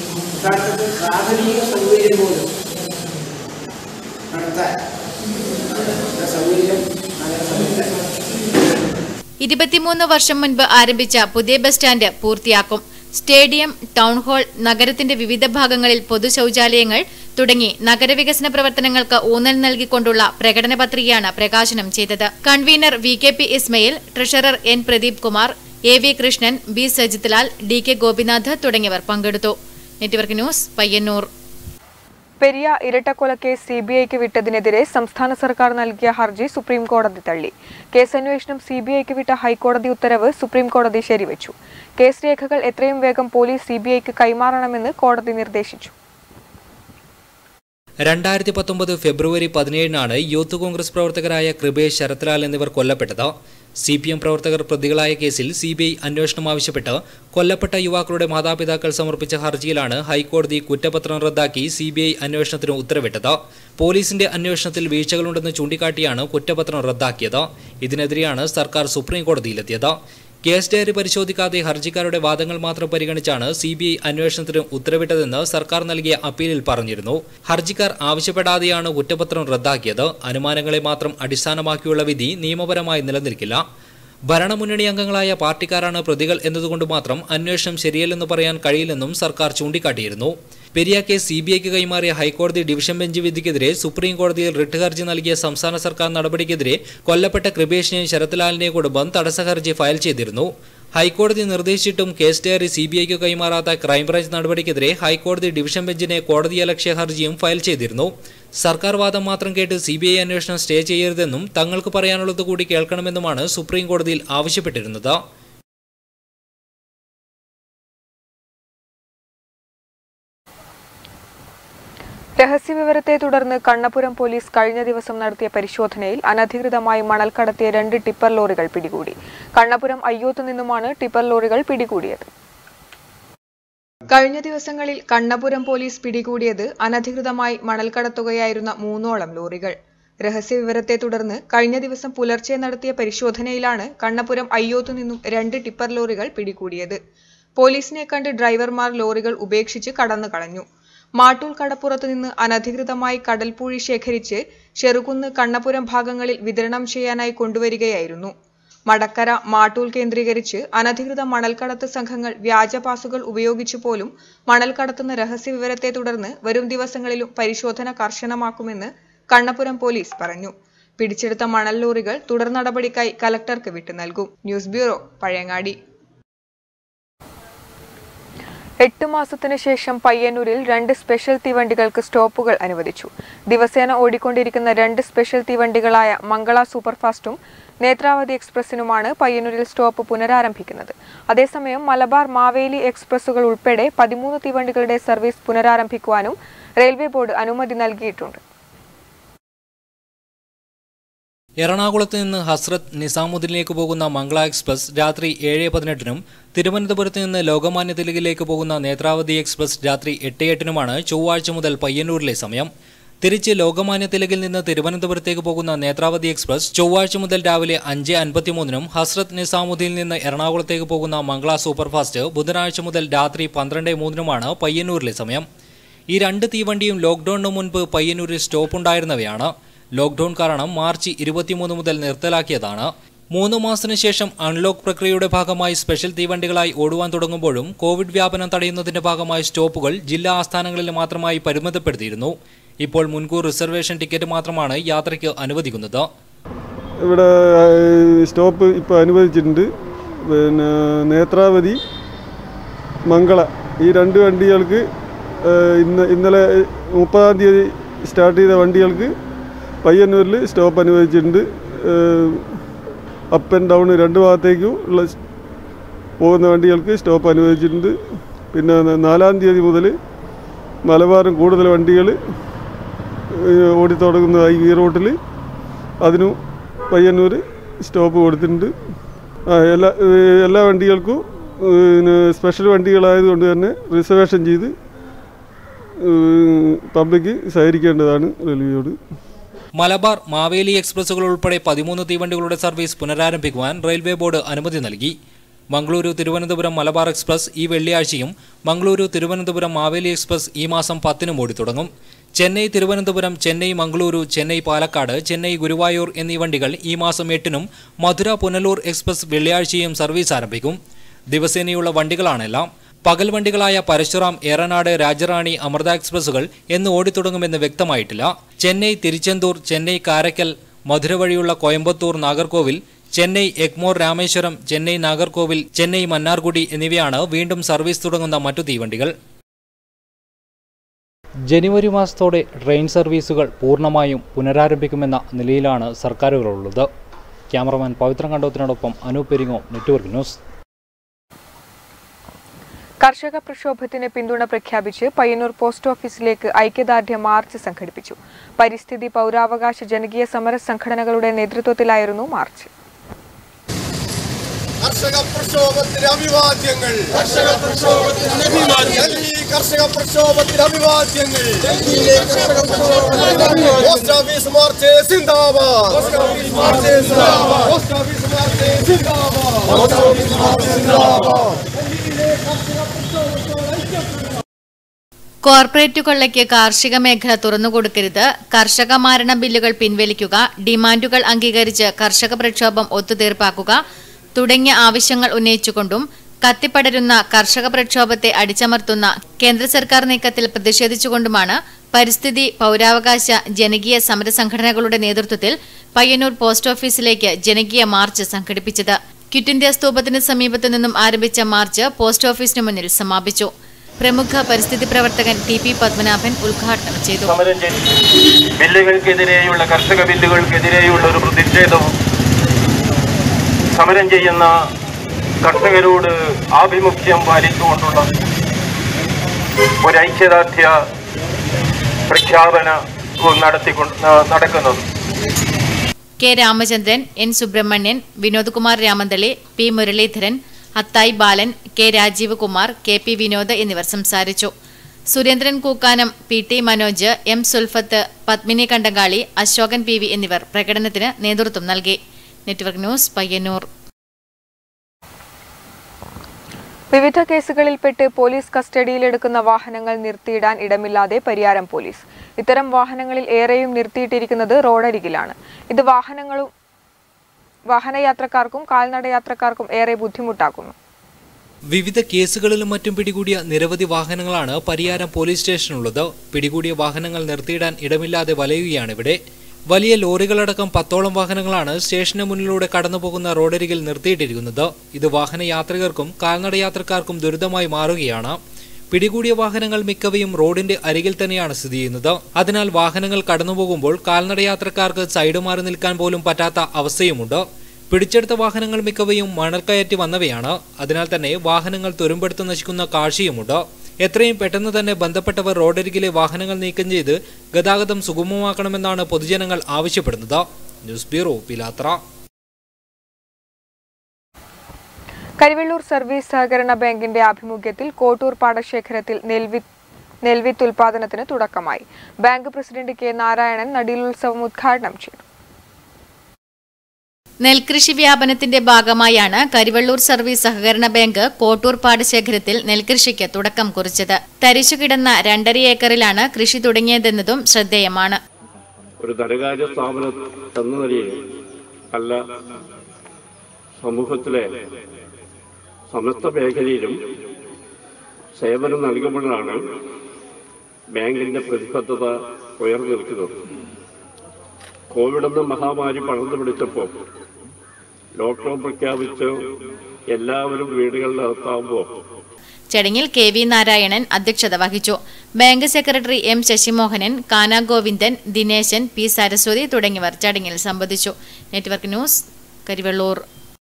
യാത്രക്കാർക്ക് പ്രാഥമിക സൗകര്യം പോലും നടത്താൻ ഉള്ള സൗകര്യം നഗരസഭയില്ല ഇരുപത്തിമൂന്ന് വർഷം മുൻപ് ആരംഭിച്ച പുതിയ ബസ് സ്റ്റാൻഡ് പൂർത്തിയാക്കും സ്റ്റേഡിയം ടൗൺ ഹാൾ നഗരത്തിന്റെ വിവിധ ഭാഗങ്ങളിൽ പൊതു ശൌചാലയങ്ങൾ തുടങ്ങി നഗരവികസന പ്രവർത്തനങ്ങൾക്ക് ഊന്നൽ നൽകിക്കൊണ്ടുള്ള പ്രകടന പത്രികയാണ് പ്രകാശനം ചെയ്തത് convener V K P Ismail treasurer N Pradeep Kumar A V Krishnan B Sajith Lal D K Gopinath തുടങ്ങിയവർ പങ്കെടുത്തു നെറ്റ്വർക്ക് ന്യൂസ് പയ്യന്നൂർ പെരിയ ഇരട്ടക്കൊലക്കേസ് സി ബി ഐക്ക് വിട്ടതിനെതിരെ സംസ്ഥാന സർക്കാർ നൽകിയ ഹർജി സുപ്രീം കോടതി തള്ളി കേസ് അന്വേഷണം സി ബി ഐക്ക് വിട്ട ഹൈക്കോടതി ഉത്തരവ് സുപ്രീം കോടതി ശരിവച്ചു കേസ് രേഖകൾ എത്രയും വേഗം പോലീസ് സി ബി ഐക്ക് കൈമാറണമെന്ന് കോടതി നിർദ്ദേശിച്ചു രണ്ടായിരത്തി പത്തൊമ്പത് ഫെബ്രുവരി പതിനേഴിനാണ് യൂത്ത് കോൺഗ്രസ് പ്രവർത്തകരായ കൃപേഷ് ശരത്ലാൽ എന്നിവർ കൊല്ലപ്പെട്ടത് സി പി എം പ്രവർത്തകർ പ്രതികളായ കേസിൽ സി ബി ഐ അന്വേഷണം ആവശ്യപ്പെട്ട് കൊല്ലപ്പെട്ട യുവാക്കളുടെ മാതാപിതാക്കൾ സമർപ്പിച്ച ഹർജിയിലാണ് ഹൈക്കോടതി കുറ്റപത്രം റദ്ദാക്കി സി ബി ഐ അന്വേഷണത്തിന് ഉത്തരവിട്ടത് പോലീസിന്റെ അന്വേഷണത്തിൽ വീഴ്ചകളുണ്ടെന്ന് ചൂണ്ടിക്കാട്ടിയാണ് കുറ്റപത്രം റദ്ദാക്കിയത് ഇതിനെതിരെയാണ് സർക്കാർ സുപ്രീം കോടതിയിലെത്തിയത് കേസ് ഡയറി പരിശോധിക്കാതെ ഹർജിക്കാരുടെ വാദങ്ങൾ മാത്രം പരിഗണിച്ചാണ് സി ബി ഐ അന്വേഷണത്തിന് ഉത്തരവിട്ടതെന്ന് സർക്കാർ നൽകിയ അപ്പീലിൽ പറഞ്ഞിരുന്നു ഹർജിക്കാർ ആവശ്യപ്പെടാതെയാണ് കുറ്റപത്രം റദ്ദാക്കിയത് അനുമാനങ്ങളെ മാത്രം അടിസ്ഥാനമാക്കിയുള്ള വിധി നിയമപരമായി നിലനിൽക്കില്ല ഭരണമുന്നണി അംഗങ്ങളായ പാർട്ടിക്കാരാണ് പ്രതികൾ എന്നതുകൊണ്ട് മാത്രം അന്വേഷണം ശരിയല്ലെന്ന് പറയാൻ കഴിയില്ലെന്നും സർക്കാർ ചൂണ്ടിക്കാട്ടിയിരുന്നു പെരിയ കേസ് സി ബി ഐക്ക് കൈമാറിയ ഹൈക്കോടതി ഡിവിഷൻ ബെഞ്ച് വിധിക്കെതിരെ സുപ്രീം കോടതിയിൽ റിട്ട് ഹർജി നൽകിയ സംസ്ഥാന സർക്കാർ നടപടിക്കെതിരെ കൊല്ലപ്പെട്ട കൃപേഷിനെയും ശരത്ലാലിന്റെയും കുടുംബം തടസ്സ ഹർജി ഫയൽ ചെയ്തിരുന്നു ഹൈക്കോടതി നിർദ്ദേശിച്ചിട്ടും കേസ് ഡയറി സി ബി ഐക്ക് കൈമാറാത്ത ക്രൈംബ്രാഞ്ച് നടപടിക്കെതിരെ ഹൈക്കോടതി ഡിവിഷൻ ബെഞ്ചിനെ കോടതിയലക്ഷ്യ ഹർജിയും ഫയൽ ചെയ്തിരുന്നു സർക്കാർ വാദം മാത്രം കേട്ട് സി ബി ഐ അന്വേഷണം സ്റ്റേ ചെയ്യരുതെന്നും തങ്ങൾക്ക് പറയാനുള്ളത് കൂടി കേൾക്കണമെന്നുമാണ് സുപ്രീം കോടതിയിൽ ആവശ്യപ്പെട്ടിരുന്നത് രഹസ്യവിവരത്തെ തുടർന്ന് കണ്ണപുരം പോലീസ് കഴിഞ്ഞ ദിവസം നടത്തിയ പരിശോധനയിൽ അനധികൃതമായി മണൽ കടത്തിയ രണ്ട് ടിപ്പർ ലോറികൾ പിടികൂടി കണ്ണപുരം അയ്യോത്ത് നിന്നുമാണ് ടിപ്പർ ലോറികൾ പിടികൂടിയത് കഴിഞ്ഞ ദിവസങ്ങളിൽ കണ്ണപുരം പോലീസ് പിടികൂടിയത് അനധികൃതമായി മണൽ കടത്തുകയായിരുന്ന മൂന്നോളം ലോറികൾ രഹസ്യവിവരത്തെ തുടർന്ന് കഴിഞ്ഞ ദിവസം പുലർച്ചെ നടത്തിയ പരിശോധനയിലാണ് കണ്ണപുരം അയ്യോത്തു നിന്നും രണ്ട് ടിപ്പർ ലോറികൾ പിടികൂടിയത് പോലീസിനെ കണ്ട് ഡ്രൈവർമാർ ലോറികൾ ഉപേക്ഷിച്ച് കടന്നു കളഞ്ഞു മാട്ടൂൽ കടപ്പുറത്ത് നിന്ന് അനധികൃതമായി കടൽപ്പൂഴി ശേഖരിച്ച് ചെറുകുന്ന് കണ്ണപുരം ഭാഗങ്ങളിൽ വിതരണം ചെയ്യാനായി കൊണ്ടുവരികയായിരുന്നു മടക്കര മാട്ടൂൽ കേന്ദ്രീകരിച്ച് അനധികൃത മണൽക്കടത്ത് സംഘങ്ങൾ വ്യാജ പാസുകൾ ഉപയോഗിച്ചു പോലും മണൽ കടത്തുന്ന രഹസ്യവിവരത്തെ തുടർന്ന് വരും ദിവസങ്ങളിലും പരിശോധന കർശനമാക്കുമെന്ന് കണ്ണപുരം പോലീസ് പറഞ്ഞു പിടിച്ചെടുത്ത മണൽ ലോറികൾ തുടർ നടപടിക്കായി കലക്ടർക്ക് വിട്ടു നൽകും ന്യൂസ് ബ്യൂറോ പഴയങ്ങാടി എട്ട് മാസത്തിനു ശേഷം പയ്യന്നൂരിൽ രണ്ട് സ്പെഷ്യൽ തീവണ്ടികൾക്ക് സ്റ്റോപ്പുകൾ അനുവദിച്ചു ദിവസേന ഓടിക്കൊണ്ടിരിക്കുന്ന രണ്ട് സ്പെഷ്യൽ തീവണ്ടികളായ മംഗള സൂപ്പർഫാസ്റ്റും നേത്രാവതി എക്സ്പ്രസിനുമാണ് പയ്യന്നൂരിൽ സ്റ്റോപ്പ് പുനരാരംഭിക്കുന്നത് അതേസമയം മലബാർ മാവേലി എക്സ്പ്രസുകൾ ഉൾപ്പെടെ പതിമൂന്ന് തീവണ്ടികളുടെ സർവീസ് പുനരാരംഭിക്കുവാനും റെയിൽവേ ബോർഡ് അനുമതി നൽകിയിട്ടുണ്ട് എറണാകുളത്ത് നിന്ന് ഹസ്രത്ത് നിസാമുദ്ദീനിലേക്ക് പോകുന്ന മംഗള എക്സ്പ്രസ് രാത്രി ഏഴ് പതിനെട്ടിനും തിരുവനന്തപുരത്ത് നിന്ന് ലോകമാന്യ തിലകിലേക്ക് പോകുന്ന നേത്രാവതി എക്സ്പ്രസ് രാത്രി എട്ട് എട്ടിനുമാണ് ചൊവ്വാഴ്ച മുതൽ പയ്യന്നൂരിലെ സമയം തിരിച്ച് ലോകമാന്യ തിലകിൽ നിന്ന് തിരുവനന്തപുരത്തേക്ക് പോകുന്ന നേത്രാവതി എക്സ്പ്രസ് ചൊവ്വാഴ്ച മുതൽ രാവിലെ അഞ്ച് അൻപത്തിമൂന്നിനും ഹസ്രത്ത് നിസാമുദ്ദീനിൽ നിന്ന് എറണാകുളത്തേക്ക് പോകുന്ന മംഗള സൂപ്പർഫാസ്റ്റ് ബുധനാഴ്ച മുതൽ രാത്രി പന്ത്രണ്ട് മൂന്നിനുമാണ് പയ്യന്നൂരിലെ സമയം ഈ രണ്ട് തീവണ്ടിയും ലോക്ഡൌണിന് മുൻപ് പയ്യന്നൂരിൽ സ്റ്റോപ്പ് ഉണ്ടായിരുന്നവയാണ് ലോക്ഡൌൺ കാരണം മാർച്ച് ഇരുപത്തിമൂന്ന് മുതൽ നിർത്തലാക്കിയതാണ് മൂന്ന് മാസത്തിനു ശേഷം അൺലോക്ക് പ്രക്രിയയുടെ ഭാഗമായി സ്പെഷ്യൽ തീവണ്ടികളായി ഓടുവാൻ തുടങ്ങുമ്പോഴും കോവിഡ് വ്യാപനം തടയുന്നതിന്റെ ഭാഗമായി സ്റ്റോപ്പുകൾ ജില്ലാ ആസ്ഥാനങ്ങളിൽ മാത്രമായി പരിമിതപ്പെടുത്തിയിരുന്നു ഇപ്പോൾ മുൻകൂർ റിസർവേഷൻ ടിക്കറ്റ് മാത്രമാണ് യാത്രയ്ക്ക് അനുവദിക്കുന്നത് ഇവിടെ സ്റ്റോപ്പ് ഇപ്പോൾ അനുവദിച്ചിട്ടുണ്ട് പിന്നെ നേത്രാവതി മംഗള ഈ രണ്ട് വണ്ടികൾക്ക് ഇന്ന് ഇന്നലെ മുപ്പതാം തീയതി സ്റ്റാർട്ട് ചെയ്ത വണ്ടികൾക്ക് പയ്യന്നൂരിൽ സ്റ്റോപ്പ് അനുവദിച്ചിട്ടുണ്ട് അപ്പ് ആൻഡ് ഡൗൺ രണ്ട് ഭാഗത്തേക്കും ഉള്ള പോകുന്ന വണ്ടികൾക്ക് സ്റ്റോപ്പ് അനുവദിച്ചിട്ടുണ്ട് പിന്നെ നാലാം തീയതി മുതൽ മലബാറും കൂടുതൽ വണ്ടികൾ ഓടിത്തുടങ്ങുന്നതായി ഈ റൂട്ടിൽ അതിനും പയ്യന്നൂർ സ്റ്റോപ്പ് കൊടുത്തിട്ടുണ്ട് ആ എല്ലാ എല്ലാ വണ്ടികൾക്കും പിന്നെ സ്പെഷ്യൽ വണ്ടികളായതുകൊണ്ട് തന്നെ റിസർവേഷൻ ചെയ്ത് പബ്ലിക് സഹകരിക്കേണ്ടതാണ് റെയിൽവേയോട് മലബാർ മാവേലി എക്സ്പ്രസുകൾ ഉൾപ്പെടെ പതിമൂന്ന് തീവണ്ടികളുടെ സർവീസ് പുനരാരംഭിക്കുവാൻ റെയിൽവേ ബോർഡ് അനുമതി നൽകി മംഗളൂരു തിരുവനന്തപുരം മലബാർ എക്സ്പ്രസ് ഈ വെള്ളിയാഴ്ചയും മംഗളൂരു തിരുവനന്തപുരം മാവേലി എക്സ്പ്രസ് ഈ മാസം പത്തിനും ഓടിത്തുടങ്ങും ചെന്നൈ തിരുവനന്തപുരം ചെന്നൈ മംഗളൂരു ചെന്നൈ പാലക്കാട് ചെന്നൈ ഗുരുവായൂർ എന്നീ വണ്ടികൾ ഈ മാസം എട്ടിനും മധുര പുനലൂർ എക്സ്പ്രസ് വെള്ളിയാഴ്ചയും സർവീസ് ആരംഭിക്കും ദിവസേനയുള്ള വണ്ടികളാണെല്ലാം പകൽ വണ്ടികളായ പരശുറാം ഏറനാട് രാജറാണി അമൃത എക്സ്പ്രസുകൾ എന്ന് ഓടിത്തുടങ്ങുമെന്ന് വ്യക്തമായിട്ടില്ല ചെന്നൈ തിരുച്ചെന്തൂർ ചെന്നൈ കാരക്കൽ മധുര വഴിയുള്ള കോയമ്പത്തൂർ നാഗർകോവിൽ ചെന്നൈ എഗ്മോർ രാമേശ്വരം ചെന്നൈ നാഗർകോവിൽ ചെന്നൈ മന്നാർഗുഡി എന്നിവയാണ് വീണ്ടും സർവീസ് തുടങ്ങുന്ന മറ്റു തീവണ്ടികൾ ജനുവരി മാസത്തോടെ ട്രെയിൻ സർവീസുകൾ പൂർണ്ണമായും പുനരാരംഭിക്കുമെന്ന നിലയിലാണ് സർക്കാരുകളുള്ളത് ക്യാമറമാൻ പവിത്രൻ കണ്ടോത്തിനോടൊപ്പം അനൂപ് പെരിങ്ങോ നെറ്റ്വർക്ക് ന്യൂസ് കർഷക പ്രക്ഷോഭത്തിന് പിന്തുണ പ്രഖ്യാപിച്ച് പയ്യന്നൂർ പോസ്റ്റ് ഓഫീസിലേക്ക് ഐക്യദാർഢ്യ മാർച്ച് സംഘടിപ്പിച്ചു പരിസ്ഥിതി പൗരാവകാശ ജനകീയ സമര സംഘടനകളുടെ നേതൃത്വത്തിലായിരുന്നു മാർച്ച് കർഷക പ്രക്ഷോഭത്തിന് അഭിവാദ്യങ്ങൾ കർഷക പ്രക്ഷോഭത്തിന് അഭിവാദ്യങ്ങൾ ഡൽഹി കർഷക പ്രക്ഷോഭത്തിന് അഭിവാദ്യങ്ങൾ ഡൽഹിയിലെ കർഷക പ്രക്ഷോഭത്തിന് പോസ്റ്റ് ഓഫീസ് മാർച്ച് സിന്ദാബാദ് പോസ്റ്റ് ഓഫീസ് മാർച്ച് സിന്ദാബാദ് പോസ്റ്റ് ഓഫീസ് മാർച്ച് സിന്ദാബാദ് പോസ്റ്റ് ഓഫീസ് മാർച്ച് സിന്ദാബാദ് ഡൽഹിയിലെ കർഷക പ്രക്ഷോഭത്തോട് ഐക്യപ്പെടുക കോർപ്പറേറ്റ് കൊള്ളയ്ക്ക് കാർഷിക മേഖല തുറന്നുകൊടുക്കരുത് കർഷക മാരണ ബില്ലുകൾ പിൻവലിക്കുക ഡിമാൻഡുകൾ അംഗീകരിച്ച് കർഷക പ്രക്ഷോഭം ഒത്തുതീർപ്പാക്കുക തുടങ്ങിയ ആവശ്യങ്ങൾ ഉന്നയിച്ചുകൊണ്ടും കത്തിപ്പടരുന്ന കർഷക പ്രക്ഷോഭത്തെ അടിച്ചമർത്തുന്ന കേന്ദ്ര സർക്കാർ നീക്കത്തിൽ പ്രതിഷേധിച്ചുകൊണ്ടുമാണ് പരിസ്ഥിതി പൗരാവകാശ ജനകീയ സമരസംഘടനകളുടെ നേതൃത്വത്തിൽ പയ്യന്നൂർ പോസ്റ്റ് ഓഫീസിലേക്ക് ജനകീയ മാർച്ച് സംഘടിപ്പിച്ചത് ക്വിറ്റ് ഇന്ത്യ സ്തൂപത്തിന് സമീപത്തു നിന്നും ആരംഭിച്ച മാർച്ച് പോസ്റ്റ് ഓഫീസിന് മുന്നിൽ സമാപിച്ചു പ്രമുഖ പരിസ്ഥിതി പ്രവർത്തകൻ ടി പി പത്മനാഭൻ ഉദ്ഘാടനം ചെയ്തു സമരം ചെയ്തു ബില്ലുകൾക്കെതിരെയുള്ള കർഷക ബില്ലുകൾക്കെതിരെയുള്ള ഒരു പ്രതിഷേധവും സമരം ചെയ്യുന്ന കർഷകരോട് ആഭിമുഖ്യം പാലിച്ചുകൊണ്ടുള്ള ഒരു ഐക്യദാർഢ്യ പ്രഖ്യാപനവും നടത്തിക്കൊണ്ട് നടക്കുന്നത് K Ramachandran N Subramanian Vinod Kumar Ramanthali P Muraleedharan Athayi Balan K Rajeev Kumar K P Vinod എന്നിവർ സംസാരിച്ചു Surendran Kookkanam P T Manoj M Sulfath Padmini Kandankali Ashokan P V എന്നിവർ പ്രകടനത്തിന് നേതൃത്വം നൽകി നെറ്റ്വർക്ക് ന്യൂസ് പയ്യന്നൂർ വിവിധ കേസുകളിൽപ്പെട്ട് പോലീസ് കസ്റ്റഡിയിലെടുക്കുന്ന വാഹനങ്ങൾ നിർത്തിയിടാൻ ഇടമില്ലാതെ പരിയാരം പോലീസ് ഇത്തരം വാഹനങ്ങളിൽ ഏറെയും നിർത്തിയിട്ടിരിക്കുന്നത് റോഡരികിലാണ് ഇത് വാഹനങ്ങളും വാഹനയാത്രക്കാർക്കും കാൽനടയാത്രക്കാർക്കും ഏറെ ബുദ്ധിമുട്ടാക്കുന്നു വിവിധ കേസുകളിലും മറ്റും പിടികൂടിയ നിരവധി വാഹനങ്ങളാണ് പരിയാരം പോലീസ് സ്റ്റേഷനുള്ളത് പിടികൂടിയ വാഹനങ്ങൾ നിർത്തിയിടാൻ ഇടമില്ലാതെ വലയുകയാണ് ഇവിടെ വലിയ ലോറികളടക്കം പത്തോളം വാഹനങ്ങളാണ് സ്റ്റേഷന് മുന്നിലൂടെ കടന്നുപോകുന്ന റോഡരികിൽ നിർത്തിയിട്ടിരിക്കുന്നത് ഇത് വാഹന യാത്രികർക്കും കാൽനട യാത്രക്കാർക്കും ദുരിതമായി മാറുകയാണ് പിടികൂടിയ വാഹനങ്ങൾ മിക്കവയും റോഡിന്റെ അരികിൽ തന്നെയാണ് സ്ഥിതി ചെയ്യുന്നത് അതിനാൽ വാഹനങ്ങൾ കടന്നുപോകുമ്പോൾ കാൽനട യാത്രക്കാർക്ക് സൈഡ് മാറി നിൽക്കാൻ പോലും പറ്റാത്ത അവസ്ഥയുമുണ്ട് പിടിച്ചെടുത്ത വാഹനങ്ങൾ മിക്കവയും മണൽക്കയറ്റി വന്നവയാണ് അതിനാൽ തന്നെ വാഹനങ്ങൾ തുരുമ്പെടുത്ത് നശിക്കുന്ന കാഴ്ചയുമുണ്ട് എത്രയും പെട്ടെന്ന് തന്നെ ബന്ധപ്പെട്ടവർ റോഡരികിലെ വാഹനങ്ങൾ നീക്കം ചെയ്ത് ഗതാഗതം സുഗമമാക്കണമെന്നാണ് പൊതുജനങ്ങൾ ആവശ്യപ്പെടുന്നത് news bureau Pilathara Karivellur service സഹകരണ ബാങ്കിന്റെ ആഭിമുഖ്യത്തിൽ കോട്ടൂർ പാടശേഖരത്തിൽ നെൽവി നെൽവിത്ത് ഉൽപാദനത്തിന് തുടക്കമായി ബാങ്ക് പ്രസിഡന്റ് കെ നാരായണൻ നടീലുത്സവം ഉദ്ഘാടനം ചെയ്തു നെൽകൃഷി വ്യാപനത്തിന്റെ ഭാഗമായാണ് കരിവള്ളൂർ സർവീസ് സഹകരണ ബാങ്ക് കോട്ടൂർ പാടശേഖരത്തിൽ നെൽകൃഷിക്ക് തുടക്കം കുറിച്ചത് തരിശുകിടന്ന രണ്ടര ഏക്കറിലാണ് കൃഷി തുടങ്ങിയതെന്നതും ശ്രദ്ധേയമാണ് ഒരു ധനകാര്യ സ്ഥാപനം എന്ന നിലയിൽ അല്ല സമൂഹത്തിലെ സമസ്ത മേഖലയിലും സേവനം നൽകുമ്പോഴാണ് ബാങ്കിന്റെ പ്രതിബദ്ധത ഉയർന്നു നിൽക്കുന്നത് കോവിഡ് എന്ന മഹാമാരി പടർന്നു പിടിച്ചപ്പോൾ ലോക്ക്ഡൌൺ പ്രഖ്യാപിച്ച് എല്ലാവരും വീടുകളിലകത്താകുമ്പോൾ ചടങ്ങിൽ കെ വി നാരായണൻ അധ്യക്ഷത വഹിച്ചു bank secretary M Sasimohanan Kana Govindan Dineshan P Saraswathi തുടങ്ങിയവർ ചടങ്ങിൽ സംബന്ധിച്ചു നെറ്റ്വർക്ക് ന്യൂസ് കരിവെള്ളൂർ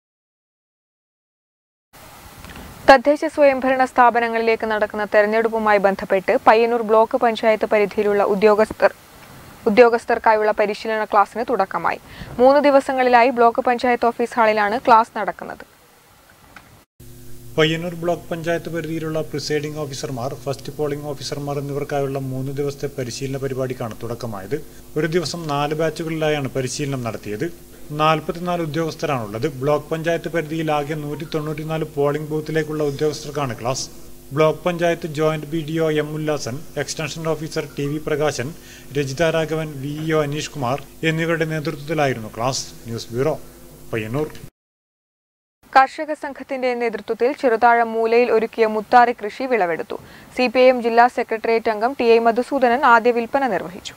തദ്ദേശ സ്വയംഭരണ സ്ഥാപനങ്ങളിലേക്ക് നടക്കുന്ന തെരഞ്ഞെടുപ്പുമായി ബന്ധപ്പെട്ട് പയ്യന്നൂർ ബ്ലോക്ക് പഞ്ചായത്ത് പരിധിയിലുള്ള ഉദ്യോഗസ്ഥർ ഉദ്യോഗസ്ഥർക്കായുള്ള പരിശീലന ക്ലാസ്സിന് തുടക്കമായി മൂന്ന് ദിവസങ്ങളിലായി ബ്ലോക്ക് പഞ്ചായത്ത് ഓഫീസ് ഹാളിലാണ് ക്ലാസ് നടക്കുന്നത് പയ്യന്നൂർ ബ്ലോക്ക് പഞ്ചായത്ത് പരിധിയിലുള്ള പ്രിസൈഡിംഗ് ഓഫീസർമാർ ഫസ്റ്റ് പോളിംഗ് ഓഫീസർമാർ എന്നിവർക്കായുള്ള മൂന്ന് ദിവസത്തെ പരിശീലന പരിപാടിക്കാണ് തുടക്കമായത് ഒരു ദിവസം നാല് ബാച്ചുകളിലായാണ് പരിശീലനം നടത്തിയത് നാൽപ്പത്തിനാല് ഉദ്യോഗസ്ഥരാണുള്ളത് ബ്ലോക്ക് പഞ്ചായത്ത് പരിധിയിൽ ആകെ നൂറ്റി തൊണ്ണൂറ്റിനാല് പോളിംഗ് ബൂത്തിലേക്കുള്ള ഉദ്യോഗസ്ഥർക്കാണ് class block panchayat joint B D O M Ullasan extension officer T V Prakashan Rajitha Raghavan V E O Aneesh Kumar എന്നിവരുടെ നേതൃത്വത്തിലായിരുന്നു ക്ലാസ് ന്യൂസ് ബ്യൂറോ പയ്യന്നൂർ കർഷക സംഘത്തിന്റെ നേതൃത്വത്തിൽ ചെറുതാഴം മൂലയിൽ ഒരുക്കിയ മുത്താറി കൃഷി വിളവെടുത്തു സി പി ഐ എം ജില്ലാ സെക്രട്ടേറിയറ്റ് അംഗം ടി ഐ മധുസൂദനൻ ആദ്യ വിൽപ്പന നിർവഹിച്ചു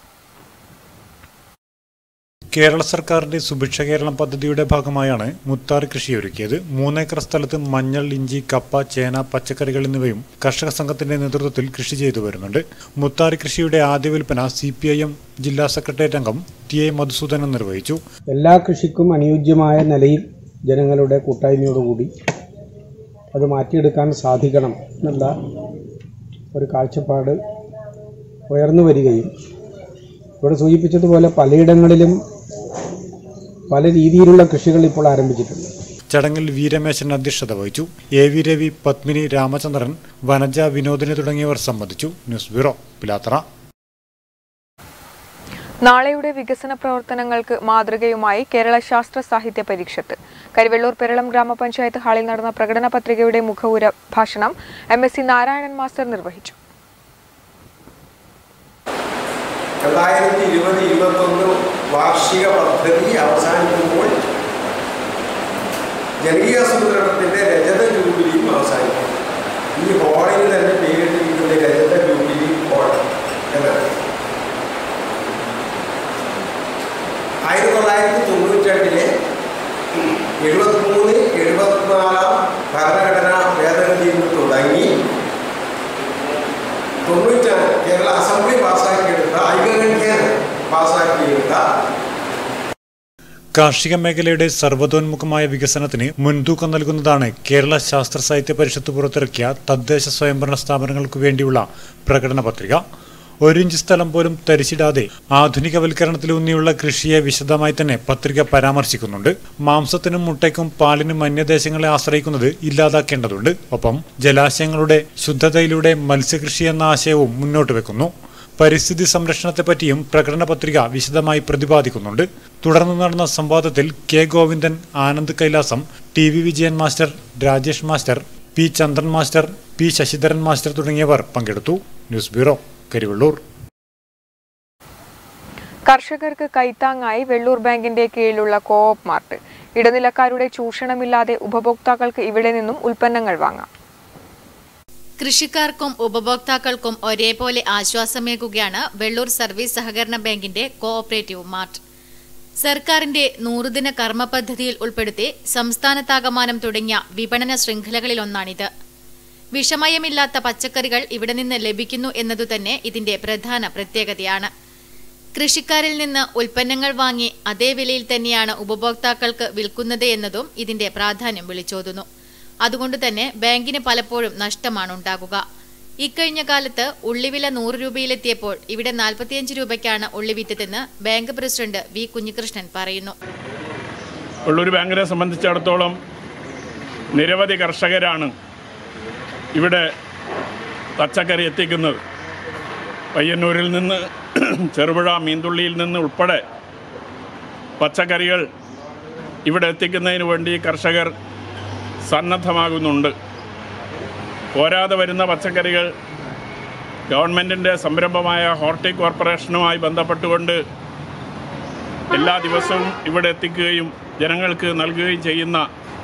കേരള സർക്കാരിന്റെ സുഭിക്ഷ കേരളം പദ്ധതിയുടെ ഭാഗമായാണ് മുത്താറി കൃഷി ഒരുക്കിയത് മൂന്നേക്കർ സ്ഥലത്ത് മഞ്ഞൾ ഇഞ്ചി കപ്പ ചേന പച്ചക്കറികൾ എന്നിവയും കർഷക സംഘത്തിന്റെ നേതൃത്വത്തിൽ കൃഷി ചെയ്തു വരുന്നുണ്ട് മുത്താറി കൃഷിയുടെ ആദ്യ വിൽപ്പന സി പി ഐ എം ജില്ലാ സെക്രട്ടേറിയറ്റ് അംഗം ടി ഐ മധുസൂദനൻ നിർവഹിച്ചു എല്ലാ കൃഷിക്കും അനുയോജ്യമായ നിലയിൽ ജനങ്ങളുടെ കൂട്ടായ്മയോടുകൂടി അത് മാറ്റിയെടുക്കാൻ സാധിക്കണം എന്നുള്ള ഒരു കാഴ്ചപ്പാട് ഉയർന്നു വരികയും ഇവിടെ സൂചിപ്പിച്ചതുപോലെ പലയിടങ്ങളിലും പല രീതിയിലുള്ള കൃഷികൾ ഇപ്പോൾ ആരംഭിച്ചിട്ടുണ്ട് ചടങ്ങിൽ വി രമേശൻ അധ്യക്ഷത വഹിച്ചു എ വി രവി പത്മിനി രാമചന്ദ്രൻ വനജ വിനോദിനി തുടങ്ങിയവർ സംബന്ധിച്ചു ന്യൂസ് ബ്യൂറോ പിലാത്തറ നാളെയുടെ വികസന പ്രവർത്തനങ്ങൾക്ക് മാതൃകയുമായി കേരള ശാസ്ത്ര സാഹിത്യ പരീക്ഷത്ത് കരിവെള്ളൂർ പെരളം ഗ്രാമപഞ്ചായത്ത് ഹാളിൽ നടന്ന പ്രകടന പത്രികയുടെ മുഖവുര ഭാഷണം M S C Narayanan master നിർവഹിച്ചു രണ്ടായിരത്തി ഇരുപത് ഇരുപത്തൊന്ന് വാർഷിക പദ്ധതി അവസാനിക്കുമ്പോൾ ജനകീയ ആസൂത്രണത്തിൻ്റെ രജത ജൂബിലിയും അവസാനിക്കും ഈ ഹോളിന് തന്നെ പേരിട്ടിരിക്കുന്ന രജത ജൂബിലി ഹോൾ എന്നാണ് ആയിരത്തി തൊള്ളായിരത്തി തൊണ്ണൂറ്റിരണ്ടിലെ എഴുപത്തിമൂന്ന് എഴുപത്തിനാലാം ഭരണഘടനാ ഭേദഗതിയിൽ നിന്ന് തുടങ്ങി തൊണ്ണൂറ്റാറ് കേരള അസംബ്ലി പാസ്സാക്കിയെടുത്ത ഐകകണ്ഠ്യേന പാസ്സാക്കിയെടുത്ത കാർഷിക മേഖലയുടെ സർവ്വതോന്മുഖമായ വികസനത്തിന് മുൻതൂക്കം നൽകുന്നതാണ് കേരള ശാസ്ത്ര സാഹിത്യ പരിഷത്ത് പുറത്തിറക്കിയ തദ്ദേശ സ്വയംഭരണ സ്ഥാപനങ്ങൾക്കു വേണ്ടിയുള്ള പ്രകടന പത്രിക ഒരിഞ്ച് സ്ഥലം പോലും തരിച്ചിടാതെ ആധുനികവൽക്കരണത്തിലൂന്നിയുള്ള കൃഷിയെ വിശദമായി തന്നെ പത്രിക പരാമർശിക്കുന്നുണ്ട് മാംസത്തിനും മുട്ടയ്ക്കും പാലിനും അന്യദേശങ്ങളെ ആശ്രയിക്കുന്നത് ഇല്ലാതാക്കേണ്ടതുണ്ട് ഒപ്പം ജലാശയങ്ങളുടെ ശുദ്ധതയിലൂടെ മത്സ്യകൃഷി എന്ന ആശയവും മുന്നോട്ട് വെക്കുന്നു പരിസ്ഥിതി സംരക്ഷണത്തെപ്പറ്റിയും പ്രകടന പത്രിക വിശദമായി പ്രതിപാദിക്കുന്നുണ്ട് തുടർന്ന് നടന്ന സംവാദത്തിൽ K Govindan Anand Kailasam T V Vijayan master Rajesh master P Chandran master P Sasidharan master തുടങ്ങിയവർ പങ്കെടുത്തു ന്യൂസ് ബ്യൂറോ കരിവള്ളൂർ കർഷകർക്ക് കൈത്താങ്ങായി വെള്ളൂർ ബാങ്കിന്റെ കീഴിലുള്ള കോഓപ്പ് മാർട്ട് ഇടനിലക്കാരുടെ ചൂഷണമില്ലാതെ ഉപഭോക്താക്കൾക്ക് ഇവിടെ നിന്നും ഉൽപ്പന്നങ്ങൾ വാങ്ങാം കൃഷിക്കാർക്കും ഉപഭോക്താക്കൾക്കും ഒരേപോലെ ആശ്വാസമേകുകയാണ് വെള്ളൂർ സർവീസ് സഹകരണ ബാങ്കിന്റെ കോഓപ്പറേറ്റീവ് മാർട്ട് സർക്കാരിന്റെ നൂറുദിന കർമ്മ പദ്ധതിയിൽ ഉൾപ്പെടുത്തി സംസ്ഥാനത്താകമാനം തുടങ്ങിയ വിപണന ശൃംഖലകളിലൊന്നാണിത് വിഷമയമില്ലാത്ത പച്ചക്കറികൾ ഇവിടെ നിന്ന് ലഭിക്കുന്നു എന്നതുതന്നെ ഇതിന്റെ പ്രധാന പ്രത്യേകതയാണ് കൃഷിക്കാരിൽ നിന്ന് ഉൽപ്പന്നങ്ങൾ വാങ്ങി അതേ വിലയിൽ തന്നെയാണ് ഉപഭോക്താക്കൾക്ക് വിൽക്കുന്നത് എന്നതും ഇതിന്റെ പ്രാധാന്യം വിളിച്ചോതുന്നു അതുകൊണ്ട് തന്നെ ബാങ്കിന് പലപ്പോഴും നഷ്ടമാണ് ഉണ്ടാകുക ഇക്കഴിഞ്ഞ കാലത്ത് ഉള്ളിവില നൂറ് രൂപയിലെത്തിയപ്പോൾ ഇവിടെ നാൽപ്പത്തിയഞ്ച് രൂപയ്ക്കാണ് ഉള്ളി വിറ്റതെന്ന് ബാങ്ക് പ്രസിഡന്റ് വി കുഞ്ഞികൃഷ്ണൻ പറയുന്നു വെള്ളൂർ ബാങ്കിനെ സംബന്ധിച്ചിടത്തോളം നിരവധി കർഷകരാണ് ഇവിടെ പച്ചക്കറി എത്തിക്കുന്നത് പയ്യന്നൂരിൽ നിന്ന് ചെറുപുഴ മീൻതുള്ളിയിൽ നിന്ന് ഉൾപ്പെടെ പച്ചക്കറികൾ ഇവിടെ എത്തിക്കുന്നതിന് വേണ്ടി കർഷകർ സന്നദ്ധമാകുന്നുണ്ട് പോരാതെ വരുന്ന പച്ചക്കറികൾ ഗവൺമെൻറ്റിൻ്റെ സംരംഭമായ ഹോർട്ടി കോർപ്പറേഷനുമായി ബന്ധപ്പെട്ടുകൊണ്ട് എല്ലാ ദിവസവും ഇവിടെ എത്തിക്കുകയും ജനങ്ങൾക്ക് നൽകുകയും ചെയ്യുന്ന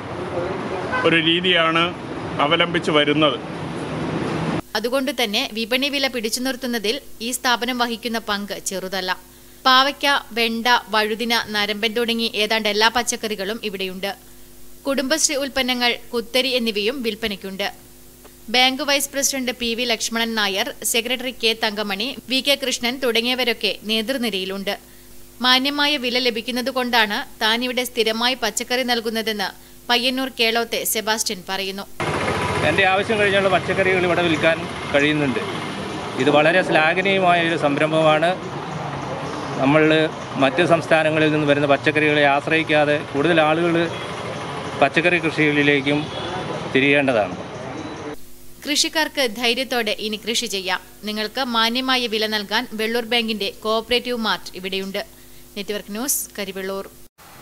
ഒരു രീതിയാണ് അവലംബിച്ചു വരുന്നത് അതുകൊണ്ട് തന്നെ വിപണി വില പിടിച്ചു നിർത്തുന്നതിൽ ഈ സ്ഥാപനം വഹിക്കുന്ന പങ്ക് ചെറുതല്ല പാവയ്ക്ക വെണ്ട വഴുതിന നരമ്പൻ തുടങ്ങി ഏതാണ്ട് എല്ലാ പച്ചക്കറികളും ഇവിടെയുണ്ട് കുടുംബശ്രീ ഉൽപ്പന്നങ്ങൾ കുത്തരി എന്നിവയും വിൽപ്പനയ്ക്കുണ്ട് bank vice president P V Lakshmanan Nair secretary K Thankamani V K Krishnan തുടങ്ങിയവരൊക്കെ നേതൃനിരയിലുണ്ട് മാന്യമായ വില ലഭിക്കുന്നതുകൊണ്ടാണ് താൻ ഇവിടെ സ്ഥിരമായി പച്ചക്കറി നൽകുന്നതെന്ന് പയ്യന്നൂർ കേളോത്തെ സെബാസ്റ്റ്യൻ പറയുന്നു എൻ്റെ ആവശ്യം കഴിഞ്ഞുള്ള പച്ചക്കറികൾ ഇവിടെ വിൽക്കാൻ കഴിയുന്നുണ്ട് ഇത് വളരെ ശ്ലാഘനീയമായ ഒരു സംരംഭമാണ് നമ്മൾ മറ്റ് സംസ്ഥാനങ്ങളിൽ നിന്ന് വരുന്ന പച്ചക്കറികളെ ആശ്രയിക്കാതെ കൂടുതൽ ആളുകൾ പച്ചക്കറി കൃഷികളിലേക്കും തിരിയേണ്ടതാണ് കൃഷിക്കാർക്ക് ധൈര്യത്തോടെ ഇനി കൃഷി ചെയ്യാം നിങ്ങൾക്ക് മാന്യമായ വില നൽകാൻ വെള്ളൂർ ബാങ്കിന്റെ കോഓപ്പറേറ്റീവ് മാർട്ട് ഇവിടെയുണ്ട് network news Karivellur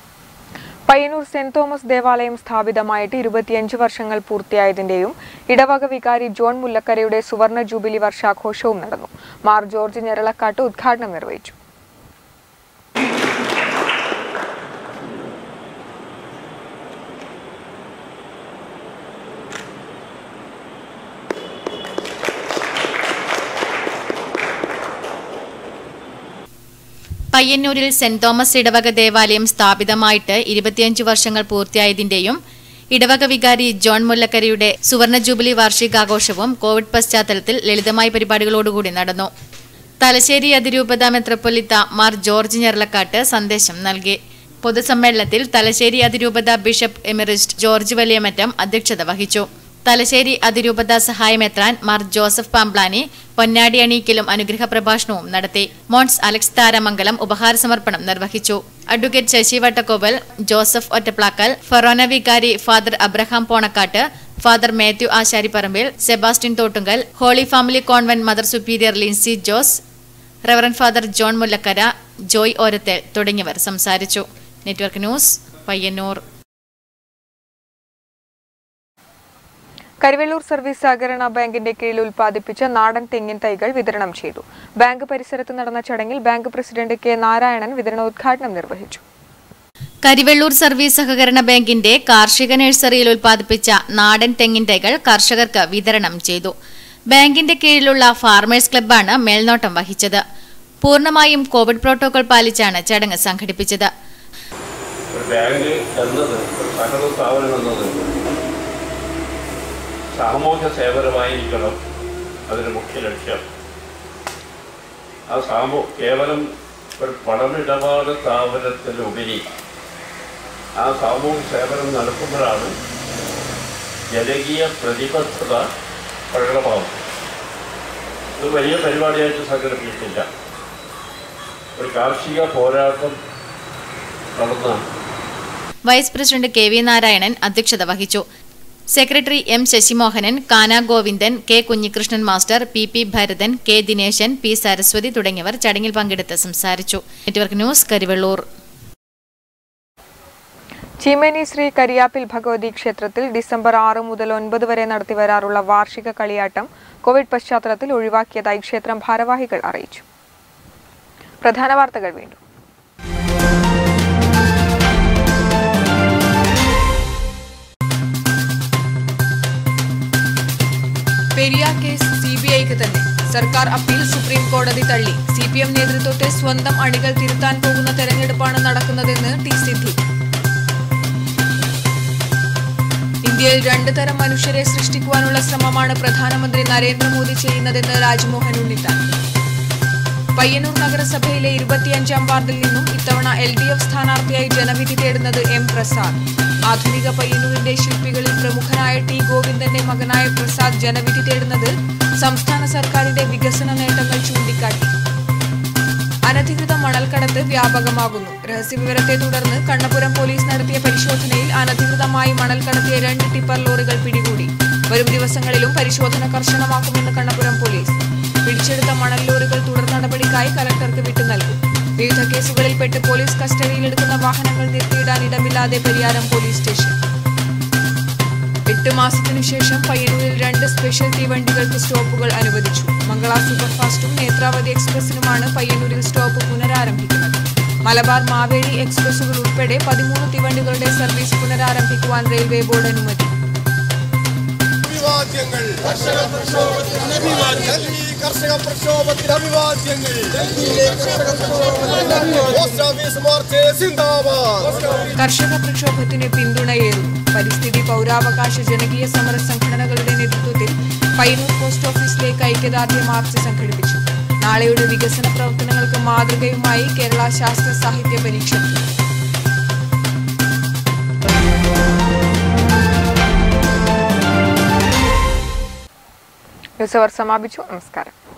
Payyanur saint Thomas ദേവാലയം സ്ഥാപിതമായിട്ട് ഇരുപത്തിയഞ്ച് വർഷങ്ങൾ പൂർത്തിയായതിന്റെയും ഇടവക വികാരി ജോൺ മുല്ലക്കരയുടെ സുവർണ ജൂബിലി വർഷാഘോഷവും നടന്നു മാർ ജോർജ് ഞെരളക്കാട്ട് ഉദ്ഘാടനം നിർവഹിച്ചു പയ്യന്നൂരിൽ സെന്റ് തോമസ് ഇടവക ദേവാലയം സ്ഥാപിതമായിട്ട് ഇരുപത്തിയഞ്ച് വർഷങ്ങൾ പൂർത്തിയായതിന്റെയും ഇടവക വികാരി ജോൺ മുല്ലക്കരയുടെ സുവർണ ജൂബിലി വാർഷികാഘോഷവും കോവിഡ് പശ്ചാത്തലത്തിൽ ലളിതമായ പരിപാടികളോടുകൂടി നടന്നു തലശ്ശേരി അതിരൂപത മെത്രോപ്പൊലിത്ത മാർ ജോർജ് ഞെർലക്കാട്ട് സന്ദേശം നൽകി പൊതുസമ്മേളനത്തിൽ തലശ്ശേരി അതിരൂപത ബിഷപ്പ് എമിറിസ്റ്റ് ജോർജ് വലിയമറ്റം അധ്യക്ഷത വഹിച്ചു തലശ്ശേരി അതിരൂപത സഹായമെത്രാൻ മാർ ജോസഫ് പാംബ്ലാനി പൊന്നാടി അണീക്കലും അനുഗ്രഹ പ്രഭാഷണവും നടത്തി മോൺസ് അലക്സ് താരമംഗലം ഉപഹാര സമർപ്പണം നിർവഹിച്ചു അഡ്വക്കേറ്റ് ശശി വട്ടക്കോവൽ ജോസഫ് ഒറ്റപ്ലാക്കൽ ഫെറോന വികാരി father Abraham Ponakkattu father Mathew Asariparambil Sebastian Thottungal holy family convent mother superior Lincy Jose reverend father John Mullakkara Joy Orathel തുടങ്ങിയവർ സംസാരിച്ചു network news Payyanur Karivellur service സഹകരണ ബാങ്കിന്റെ കീഴിൽ ഉൽപ്പാദിപ്പിച്ച നാടൻ തെങ്ങിൻ തൈകൾ വിതരണം ചെയ്തു ബാങ്ക് പരിസരത്ത് നടന്ന ചടങ്ങിൽ ബാങ്ക് പ്രസിഡന്റ് കെ നാരായണൻ വിതരണോദ്ഘാടനം നിർവഹിച്ചു കരിവെള്ളൂർ സർവീസ് സഹകരണ ബാങ്കിന്റെ കാർഷിക നഴ്സറിയിൽ ഉൽപ്പാദിപ്പിച്ച നാടൻ തെങ്ങിൻ തൈകൾ കർഷകർക്ക് വിതരണം ചെയ്തു ബാങ്കിന്റെ കീഴിലുള്ള ഫാർമേഴ്സ് ക്ലബ്ബാണ് മേൽനോട്ടം വഹിച്ചത് പൂർണ്ണമായും കോവിഡ് പ്രോട്ടോകോൾ പാലിച്ചാണ് ചടങ്ങ് സംഘടിപ്പിച്ചത് ഒരു ബാങ്ക് എന്നത് ഒരു സഹകരണ സ്ഥാപനം എന്നത് സാമൂഹ്യ സേവനമായിരിക്കണം അതിന് മുഖ്യ ലക്ഷ്യം ആ സാമൂ കേവലം ഒരു പണമിടപാട് സ്ഥാപനത്തിലുപരി ആ സാമൂഹ്യ സേവനം നടത്തുമ്പോഴാണ് ജനകീയ പ്രതിബദ്ധത പ്രകടമാകും ഇത് വലിയ പരിപാടിയായിട്ട് സംഘടിപ്പിച്ചിട്ടില്ല ഒരു കാർഷിക പോരാട്ടം നടന്നാണ് vice president K V Narayanan അധ്യക്ഷത വഹിച്ചു secretary M Sasimohanan Kana Govindan K Kunhikrishnan master P P Bharathan K Dineshan P Saraswathi തുടങ്ങിയവർ ചടങ്ങിൽ പങ്കെടുത്ത് സംസാരിച്ചു നെറ്റ്വർക്ക് ന്യൂസ് കരിവെള്ളൂർ ചീമേനി ശ്രീ കരിയാപ്പിൽ ഭഗവതി ക്ഷേത്രത്തിൽ ഡിസംബർ ആറ് മുതൽ ഒൻപത് വരെ നടത്തിവരാറുള്ള വാർഷിക കളിയാട്ടം കോവിഡ് പശ്ചാത്തലത്തിൽ ഒഴിവാക്കിയതായി ക്ഷേത്രം ഭാരവാഹികൾ അറിയിച്ചു പ്രധാന വാർത്തകൾ വീണ്ടും പെരിയ കേസ് സി ബി ഐക്ക് തന്നെ സർക്കാർ അപ്പീൽ സുപ്രീം കോടതി തള്ളി സി പി എം നേതൃത്വത്തെ സ്വന്തം അണികൾ തിരുത്താൻ പോകുന്ന തെരഞ്ഞെടുപ്പാണ് നടക്കുന്നതെന്ന് ടി സിദ്ധു ഇന്ത്യയിൽ രണ്ട് തരം മനുഷ്യരെ സൃഷ്ടിക്കുവാനുള്ള ശ്രമമാണ് പ്രധാനമന്ത്രി നരേന്ദ്രമോദി ചെയ്യുന്നതെന്ന് രാജ്മോഹൻ ഉണ്ണിത്താൻ പയ്യന്നൂർ നഗരസഭയിലെ ഇരുപത്തിയഞ്ചാം വാർഡിൽ നിന്നും ഇത്തവണ എൽ ഡി എഫ് സ്ഥാനാർത്ഥിയായി ജനവിധി തേടുന്നത് എം പ്രസാദ് ആധുനിക പയ്യന്നൂരിന്റെ ശില്പികളിൽ പ്രമുഖനായ ടി ഗോവിന്ദന്റെ മകനായ പ്രസാദ് ജനവിധി തേടുന്നത് സംസ്ഥാന സർക്കാരിന്റെ വികസന നേട്ടങ്ങൾ ചൂണ്ടിക്കാട്ടി അനധികൃത മണൽക്കടത്ത് വ്യാപകമാകുന്നു രഹസ്യവിവരത്തെ തുടർന്ന് കണ്ണപുരം പോലീസ് നടത്തിയ പരിശോധനയിൽ അനധികൃതമായി മണൽ കടത്തിയ രണ്ട് ടിപ്പർ ലോറികൾ പിടികൂടി വരും ദിവസങ്ങളിലും പരിശോധന കർശനമാക്കുമെന്ന് കണ്ണപുരം പോലീസ് പിടിച്ചെടുത്ത മണൽ ലോറികൾ തുടർ നടപടിക്കായി കലക്ടർക്ക് വിട്ടു നൽകും വിവിധ കേസുകളിൽ പെട്ട് പോലീസ് കസ്റ്റഡിയിലെടുക്കുന്ന വാഹനങ്ങൾ നിർത്തിയിടാൻ ഇടമില്ലാതെ പരിയാരം പോലീസ് സ്റ്റേഷൻ എട്ട് മാസത്തിനു ശേഷം പയ്യന്നൂരിൽ രണ്ട് സ്പെഷ്യൽ തീവണ്ടികൾക്ക് സ്റ്റോപ്പുകൾ അനുവദിച്ചു മംഗള സൂപ്പർഫാസ്റ്റും നേത്രാവതി എക്സ്പ്രസിനുമാണ് പയ്യന്നൂരിൽ സ്റ്റോപ്പ് പുനരാരംഭിക്കുന്നത് മലബാർ മാവേലി എക്സ്പ്രസുകൾ ഉൾപ്പെടെ പതിമൂന്ന് തീവണ്ടികളുടെ സർവീസ് പുനരാരംഭിക്കുവാൻ റെയിൽവേ ബോർഡ് അനുമതി അഭിവാദ്യങ്ങൾ കർഷക പ്രക്ഷോഭത്തിന് അഭിവാദ്യങ്ങൾ ഡൽഹി കർഷക പ്രക്ഷോഭത്തിന് അഭിവാദ്യങ്ങൾ ഡൽഹിയിലെ കർഷക പ്രക്ഷോഭത്തിന് പോസ്റ്റ് ഓഫീസ് മാർച്ച് സിന്ദാബാദ് കർഷക പ്രക്ഷോഭത്തിന് പിന്തുണയേറും പരിസ്ഥിതി പൗരാവകാശ ജനകീയ സമര സംഘടനകളുടെ നേതൃത്വത്തിൽ പയ്യന്നൂർ പോസ്റ്റ് ഓഫീസിലേക്ക് ഐക്യദാർഢ്യ മാർച്ച് സംഘടിപ്പിച്ചു നാളെയുടെ വികസന പ്രവർത്തനങ്ങൾക്ക് മാതൃകയുമായി കേരള ശാസ്ത്ര സാഹിത്യ പരീക്ഷ ന്യൂസ് അവർ സമാപിച്ചു നമസ്കാരം